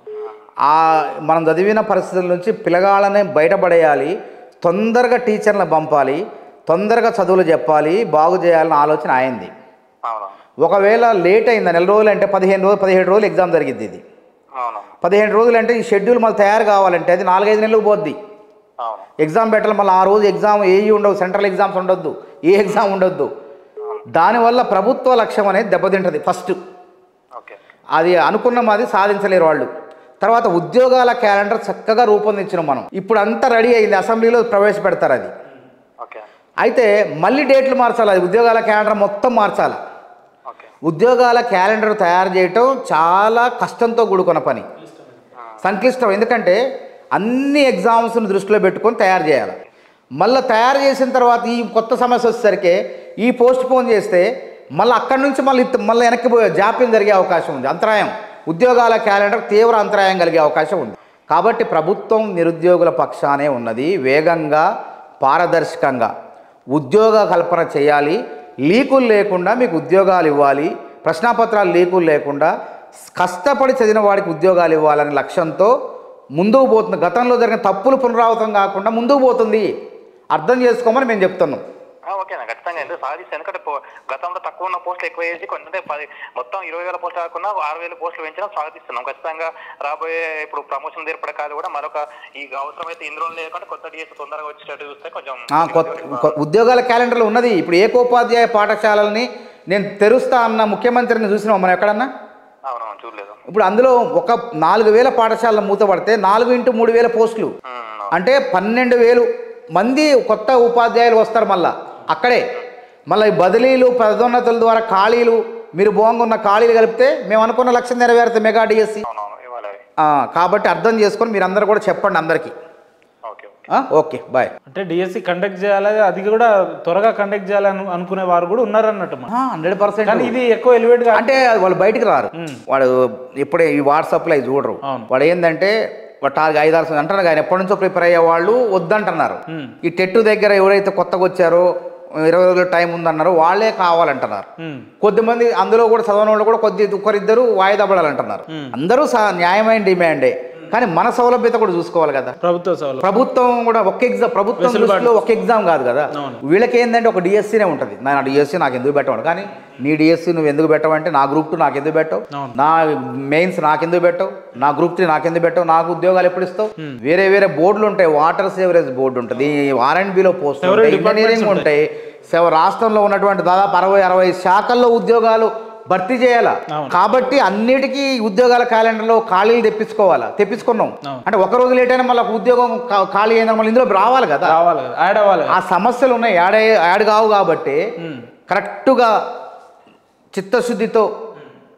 ఆ మనం చదివిన పరిస్థితుల నుంచి పిల్లగాళ్ళనే బయటపడేయాలి తొందరగా టీచర్లను పంపాలి తొందరగా చదువులు చెప్పాలి బాగు చేయాలని ఆలోచన అయింది అవును ఒకవేళ లేట్ అయింది నెల రోజులు అంటే పదిహేను రోజులు పదిహేడు రోజులు ఎగ్జామ్ జరిగింది ఇది అవును పదిహేను రోజులు అంటే ఈ షెడ్యూల్ మళ్ళీ తయారు కావాలంటే అది నాలుగైదు నెలలకు పోద్ది అవును ఎగ్జామ్ పెట్టాలి మళ్ళీ ఆ రోజు ఎగ్జామ్ ఏవి ఉండవు సెంట్రల్ ఎగ్జామ్స్ ఉండొద్దు ఏ ఎగ్జామ్ ఉండొద్దు దానివల్ల ప్రభుత్వ లక్ష్యం అనేది దెబ్బతింటది ఫస్ట్ ఓకే అది అనుకున్న మాది సాధించలేరు వాళ్ళు తర్వాత ఉద్యోగాల క్యాలెండర్ చక్కగా రూపొందించినాం మనం ఇప్పుడు అంతా రెడీ అయింది అసెంబ్లీలో ప్రవేశపెడతారు అది ఓకే అయితే మళ్ళీ డేట్లు మార్చాలి అది ఉద్యోగాల క్యాలెండర్ మొత్తం మార్చాలి ఓకే ఉద్యోగాల క్యాలెండర్ తయారు చేయటం చాలా కష్టంతో కూడుకున్న పని సంక్లిష్టం ఎందుకంటే అన్ని ఎగ్జామ్స్ని దృష్టిలో పెట్టుకొని తయారు చేయాలి మళ్ళీ తయారు చేసిన తర్వాత ఈ కొత్త సమస్య వచ్చేసరికి ఈ పోస్ట్ పోన్ చేస్తే మళ్ళీ అక్కడి నుంచి మళ్ళీ ఇత్త- మళ్ళీ వెనక్కి పోయే జాప్యం జరిగే అవకాశం ఉంది అంతరాయం ఉద్యోగాల క్యాలెండర్ తీవ్ర అంతరాయం కలిగే అవకాశం ఉంది కాబట్టి ప్రభుత్వం నిరుద్యోగుల పక్షానే ఉన్నది వేగంగా పారదర్శకంగా ఉద్యోగ కల్పన చేయాలి లీకులు లేకుండా మీకు ఉద్యోగాలు ఇవ్వాలి ప్రశ్నాపత్రాలు లీకులు లేకుండా కష్టపడి చదివిన వాడికి ఉద్యోగాలు ఇవ్వాలనే లక్ష్యంతో ముందుకు పోతుంది గతంలో జరిగిన తప్పులు పునరావృతం కాకుండా ముందుకు పోతుంది అర్థం చేసుకోమని మేము చెప్తున్నాం ఆ, ఓకేనా ఖచ్చితంగా ఎందుకు సాధిస్తే ఎందుకంటే పో- గతంలో తక్కువ ఉన్న పోస్టులు ఎక్కువ చేసి కొంచెం పది మొత్తం ఇరవై వేల పోస్టులు కాకుండా ఆరు వేల పోస్టులు పెంచడం స్వాగతిస్తున్నాం ఖచ్చితంగా రాబోయే ఇప్పుడు ప్రమోషన్ ఏర్పడకాలు కూడా మరొక ఈ అవసరమైతే ఇందులో లేకుండా కొత్త డిఎస్ తొందరగా వచ్చేటట్టు చూస్తే కొంచెం ఆ, కొత్త కొ- ఉద్యోగాల క్యాలెండర్లో ఉన్నది ఇప్పుడు ఏకోపాధ్యాయ పాఠశాలల్ని నేను తెరుస్తా అన్న ముఖ్యమంత్రిని చూసినాం మనం ఎక్కడన్నా అవునవును చూడలేదు ఇప్పుడు అందులో ఒక నాలుగు వేల పాఠశాలలు మూతపడితే నాలుగు ఇంటూ మూడు వేల పోస్టులు ఉమ్, అంటే పన్నెండు వేలు మంది కొత్త ఉపాధ్యాయులు వస్తారు మళ్ళా అక్కడే మళ్ళీ ఈ బదిలీలు పదోన్నతుల ద్వారా ఖాళీలు మీరు బాగుంగా ఉన్న ఖాళీలు కలిపితే మేము అనుకున్న లక్ష్యం నెరవేరుతాయి మెగా డిఎస్సి అవునవును ఇవ్వాలి అవి. కాబట్టి అర్థం చేసుకొని మీరు అందరూ కూడా చెప్పండి అందరికీ ఓకే ఓకే ఆ, ఓకే బాయ్ అంటే డిఎస్సి కండక్ట్ చేయాలి అది కూడా త్వరగా కండక్ట్ చేయాలని అనుకునే వారు కూడా ఉన్నారన్నట్టు మరి. హండ్రెడ్ పర్సెంట్ కానీ ఇది ఎక్కువ ఎలివేట్ గా అంటే వాళ్ళు బయటికి రారు వాడు ఇప్పుడే ఈ వాట్సాప్లో అవి చూడరు అవును. వాడు ఏంటంటే వాడు టార్గెట్ ఐదు ఆరు అంటారు ఆయన ఎప్పటి నుంచో ప్రిపేర్ అయ్యే వాళ్ళు వద్దంటున్నారు ఈ టెట్టు దగ్గర ఎవరైతే కొత్తగా వచ్చారో ఇరవై రోజుల టైం ఉందన్నారో వాళ్ళే కావాలంటున్నారు ఉమ్. కొద్దిమంది అందులో కూడా చదవని వాళ్ళు కూడా కొద్ది ఒకరిద్దరు వాయిదా పడాలంటున్నారు అందరూ సా- న్యాయమైన డిమాండే కానీ మన సౌలభ్యత కూడా చూసుకోవాలి కదా ప్రభుత్వ సౌలభ్యం ప్రభుత్వం కూడా ఒక ఎగ్జామ్ ప్రభుత్వం దృష్టిలో ఒక ఎగ్జామ్ కాదు కదా వీళ్ళకి ఏంటంటే ఒక డిఎస్సీనే ఉంటుంది నా డిఎస్సీ నాకు ఎందుకు పెట్టవాడు కానీ నీ డిఎస్సీ నువ్వు ఎందుకు పెట్టవంటే నా గ్రూప్ టూ నాకు ఎందుకు పెట్టవు అవును. నా మెయిన్స్ నాకు ఎందుకు పెట్టవు నా గ్రూప్ త్రీ నాకు ఎందుకు పెట్టవు నాకు ఉద్యోగాలు ఎప్పుడు ఇస్తావు వేరే వేరే బోర్డులు ఉంటాయి వాటర్ సేవరేజ్ బోర్డు ఉంటుంది R and below post Several ఉంటాయి departments ఇంజనీరింగ్ ఉంటాయి సేవ రాష్ట్రంలో ఉన్నటువంటి దాదాపు అరవై అరవై శాఖల్లో ఉద్యోగాలు భర్తీ చేయాలా అవును. కాబట్టి అన్నిటికీ ఉద్యోగాల క్యాలెండర్లో ఖాళీలు తెప్పించుకోవాలా తెప్పించుకున్నాం అవును. అంటే ఒక రోజు లేట్ అయినా మళ్ళీ ఒక ఉద్యోగం కా- ఖాళీ అయినా మళ్ళీ ఇందులో రావాలి కదా రావాలి కదా యాడ్ అవ్వాలి కదా ఆ సమస్యలు ఉన్నాయి యాడ్ అయ్యే- యాడ్ కావు కాబట్టి కరెక్టుగా చిత్తశుద్ధితో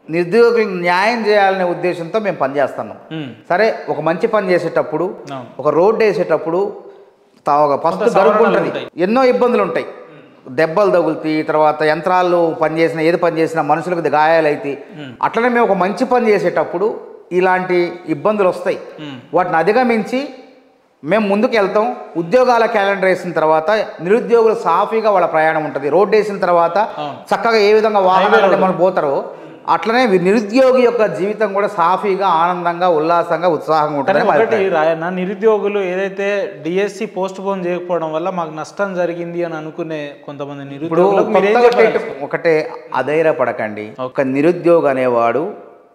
నిరుద్యోగులకు న్యాయం చేయాలనే ఉద్దేశంతో మేము పనిచేస్తున్నాం ఉమ్. సరే ఒక మంచి పని చేసేటప్పుడు అవును. ఒక రోడ్డు వేసేటప్పుడు తా- ఒక ఫస్ట్ కొంత గరుపు సవరణలు ఉంటుంది ఉంటాయి. ఎన్నో ఇబ్బందులు ఉంటాయి దెబ్బలు తగులుతాయి తర్వాత యంత్రాలు పనిచేసిన ఏది పని చేసినా మనుషులకు గాయాలు అవుతాయి అట్లనే మేము ఒక మంచి పని చేసేటప్పుడు ఇలాంటి ఇబ్బందులు వస్తాయి ఉమ్. వాటిని అధిగమించి మేము ముందుకు వెళ్తాం ఉద్యోగాల క్యాలెండర్ వేసిన తర్వాత నిరుద్యోగులు సాఫీగా వాళ్ళ ప్రయాణం ఉంటుంది రోడ్డు వేసిన తర్వాత అవును. చక్కగా ఏ విధంగా వాహనాలు మనం పోతారో అట్లనే వి- నిరుద్యోగి యొక్క జీవితం కూడా సాఫీగా ఆనందంగా ఉల్లాసంగా ఉత్సాహంగా కానీ ఉంటుంది మా ఒకటి అభిప్రాయం. రాయన్న నిరుద్యోగులు ఏదైతే డిఎస్సి పోస్ట్ పోన్ చేయకపోవడం వల్ల మాకు నష్టం జరిగింది అని అనుకునే కొంతమంది ఇప్పుడు నిరుద్యోగులకు మీరేం కొత్తగా చెప్పాలి? పెట్టు- ఒకటే అధైర్యపడకండి ఒక నిరుద్యోగి అనేవాడు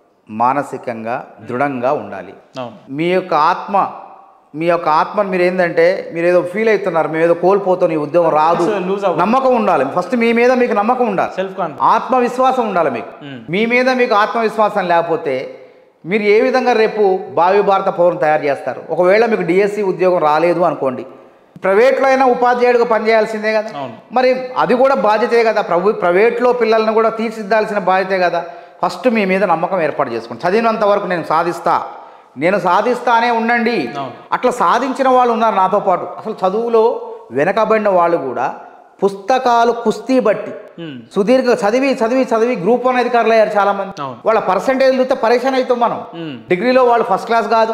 మానసికంగా దృఢంగా ఉండాలి అవును మీ యొక్క ఆత్మ మీ యొక్క ఆత్మను మీరు ఏంటంటే మీరు ఏదో ఫీల్ అవుతున్నారు మేము ఏదో కోల్పోతాం ఈ ఉద్యోగం రాదు lose అవ్వదు. నమ్మకం ఉండాలి ఫస్ట్ మీ మీద మీకు నమ్మకం ఉండాలి సెల్ఫ్ కాన్ఫిడెన్స్ ఆత్మవిశ్వాసం ఉండాలి మీకు మ్మ్. మీ మీద మీకు ఆత్మవిశ్వాసం లేకపోతే మీరు ఏ విధంగా రేపు భావి భారత పౌరుని తయారు చేస్తారు ఒకవేళ మీకు డిఎస్సి ఉద్యోగం రాలేదు అనుకోండి ప్రైవేట్లో అయినా ఉపాధ్యాయుడిగా పనిచేయాల్సిందే కదా అవును. మరి అది కూడా బాధ్యతే కదా ప్రభు ప్రైవేట్లో పిల్లల్ని కూడా తీర్చిదిద్దాల్సిన బాధ్యతే కదా ఫస్ట్ మీ మీద నమ్మకం ఏర్పాటు చేసుకోండి చదివినంత వరకు నేను సాధిస్తా నేను సాధిస్తానే ఉండండి అవును. అట్లా సాధించిన వాళ్ళు ఉన్నారు నాతో పాటు అసలు చదువులో వెనకబడిన వాళ్ళు కూడా పుస్తకాలు కుస్తీ బట్టి ఉమ్. సుదీర్ఘ చదివి చదివి చదివి గ్రూప్ వన్ అధికారులు అయ్యారు చాలా మంది అవును. వాళ్ళ పర్సంటేజ్ చూస్తే పరేషాన్ అవుతాం మనం ఉమ్. డిగ్రీలో వాళ్ళు ఫస్ట్ క్లాస్ కాదు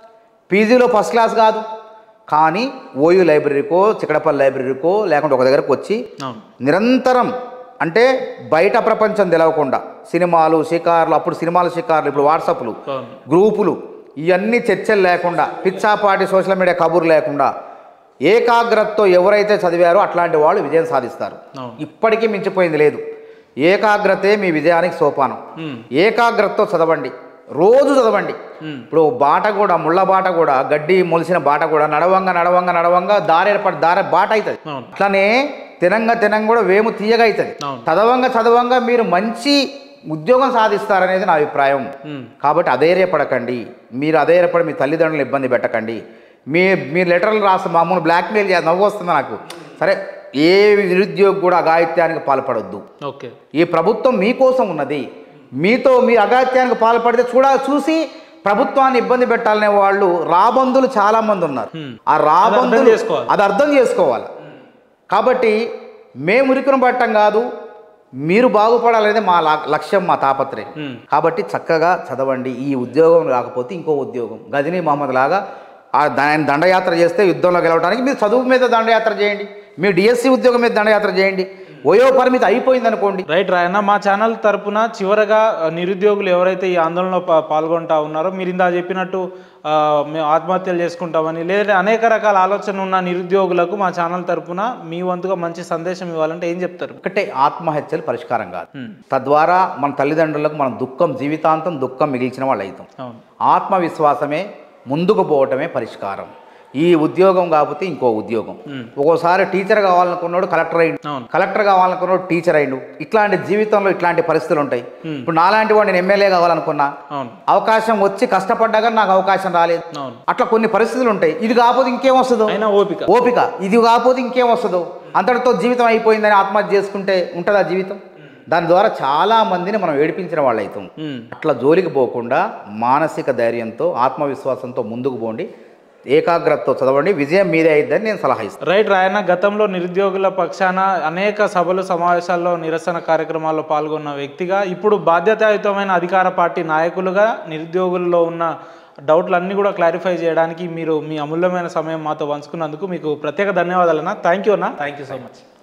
పీజీలో ఫస్ట్ క్లాస్ కాదు కానీ ఓయూ లైబ్రరీకో చిక్కడపల్లి లైబ్రరీకో లేకుంటే ఒక దగ్గరకు వచ్చి అవును నిరంతరం అంటే బయట ప్రపంచం తెలవకుండా సినిమాలు షికార్లు అప్పుడు సినిమాలు షికార్లు ఇప్పుడు వాట్సాప్లు అవును గ్రూపులు ఇవన్నీ చర్చలు లేకుండా పిచ్చాపాటి సోషల్ మీడియా కబుర్లు లేకుండా ఏకాగ్రతతో ఎవరైతే చదివారో అట్లాంటి వాళ్ళు విజయం సాధిస్తారు అవును. ఇప్పటికీ మించిపోయింది లేదు ఏకాగ్రతే మీ విజయానికి సోపానం ఉమ్. ఏకాగ్రతతో చదవండి రోజు చదవండి ఉమ్. ఇప్పుడు బాట కూడా ముళ్ళ బాట కూడా గడ్డి మొలిసిన బాట కూడా నడవంగా నడవంగా నడవంగా దారి ఏర్పడి దారి బాట అవుతుంది అవును. అట్లానే తినంగా తినంగా కూడా వేము తీయగా అవుతుంది అవును. చదవంగా చదవంగా మీరు మంచి ఉద్యోగం సాధిస్తారనేది నా అభిప్రాయం ఉమ్. కాబట్టి అధైర్యపడకండి మీరు అధైర్యపడి మీ తల్లిదండ్రులు ఇబ్బంది పెట్టకండి మీ మీరు లెటర్లు రాసి మామూలు బ్లాక్మెయిల్ చేసి నవ్వు వస్తుంది నాకు సరే ఏ నిరుద్యోగి కూడా అఘాయిత్యానికి పాల్పడొద్దు ఓకే ఈ ప్రభుత్వం మీకోసం ఉన్నది మీతో మీ అగాత్యానికి పాల్పడితే చూడ చూసి ప్రభుత్వాన్ని ఇబ్బంది పెట్టాలనే వాళ్ళు రాబందులు చాలా మంది ఉన్నారు Hmm. ఆ రాబందులు అర్థం చేసుకోవాలి. అది అర్థం చేసుకోవాలి కాబట్టి మేము ఉరికిన పట్టం కాదు మీరు బాగుపడాలనేది మా లా- లక్ష్యం మా తాపత్రయం Hmm. కాబట్టి చక్కగా చదవండి ఈ ఉద్యోగం రాకపోతే ఇంకో ఉద్యోగం గజనీ మహమ్మద్ లాగా ఆ దాని దండయాత్ర చేస్తే యుద్ధంలో గెలవడానికి మీరు చదువు మీద దండయాత్ర చేయండి మీరు డిఎస్సి ఉద్యోగం మీద దండయాత్ర చేయండి వయో పరిమితి అయిపోయింది అనుకోండి రైట్ రాయన్న మా ఛానల్ తరపున చివరగా ఆ, నిరుద్యోగులు ఎవరైతే ఈ ఆందోళనలో పా- పాల్గొంటా ఉన్నారో మీరు ఇందా చెప్పినట్టు ఆ, మేము ఆత్మహత్యలు చేసుకుంటామని లేదంటే అనేక రకాల ఆలోచన ఉన్న నిరుద్యోగులకు మా ఛానల్ తరపున మీ వంతుగా మంచి సందేశం ఇవ్వాలంటే ఏం చెప్తారు ఒకటే ఆత్మహత్యలు పరిష్కారం కాదు Hmm. తద్వారా మన తల్లిదండ్రులకు మనం దుఃఖం జీవితాంతం దుఃఖం మిగిల్చిన వాళ్ళు అవుతాం అవును ఆత్మవిశ్వాసమే ముందుకు పోవటమే పరిష్కారం ఈ ఉద్యోగం కాకపోతే ఇంకో ఉద్యోగం ఒక్కోసారి టీచర్ కావాలనుకున్నాడు కలెక్టర్ అయిండు అవును. కలెక్టర్ కావాలనుకున్నాడు టీచర్ అయిండు ఇట్లాంటి జీవితంలో ఇట్లాంటి పరిస్థితులు ఉంటాయి ఇప్పుడు నాలాంటి వాడు నేను ఎమ్మెల్యే కావాలనుకున్నా అవును అవకాశం వచ్చి కష్టపడ్డాగా నాకు అవకాశం రాలేదు అవును అట్లా కొన్ని పరిస్థితులు ఉంటాయి ఇది కాకపోతే ఇంకేం వస్తుందో అయినా ఓపిక ఓపిక ఇది కాకపోతే ఇంకేం వస్తుందో అంతటితో జీవితం అయిపోయిందని ఆత్మహత్య చేసుకుంటే ఉంటుందా జీవితం దాని ద్వారా చాలా మందిని మనం ఏడిపించిన వాళ్ళు అవుతాం ఉమ్. అట్లా జోలికి పోకుండా మానసిక ధైర్యంతో ఆత్మవిశ్వాసంతో ముందుకు పోండి ఏకాగ్రతతో చదవండి విజయం మీదే అయిద్దని నేను సలహా ఇస్తాను రైట్ రాయన్న గతంలో నిరుద్యోగుల పక్షాన అనేక సభలు సమావేశాల్లో నిరసన కార్యక్రమాల్లో పాల్గొన్న వ్యక్తిగా ఇప్పుడు బాధ్యతాయుతమైన అధికార పార్టీ నాయకులుగా నిరుద్యోగుల్లో ఉన్న డౌట్లన్నీ కూడా క్లారిఫై చేయడానికి మీరు మీ అమూల్యమైన సమయం మాతో పంచుకున్నందుకు మీకు ప్రత్యేక ధన్యవాదాలు అన్న థ్యాంక్ యూ అన్న థ్యాంక్ యూ సో మచ్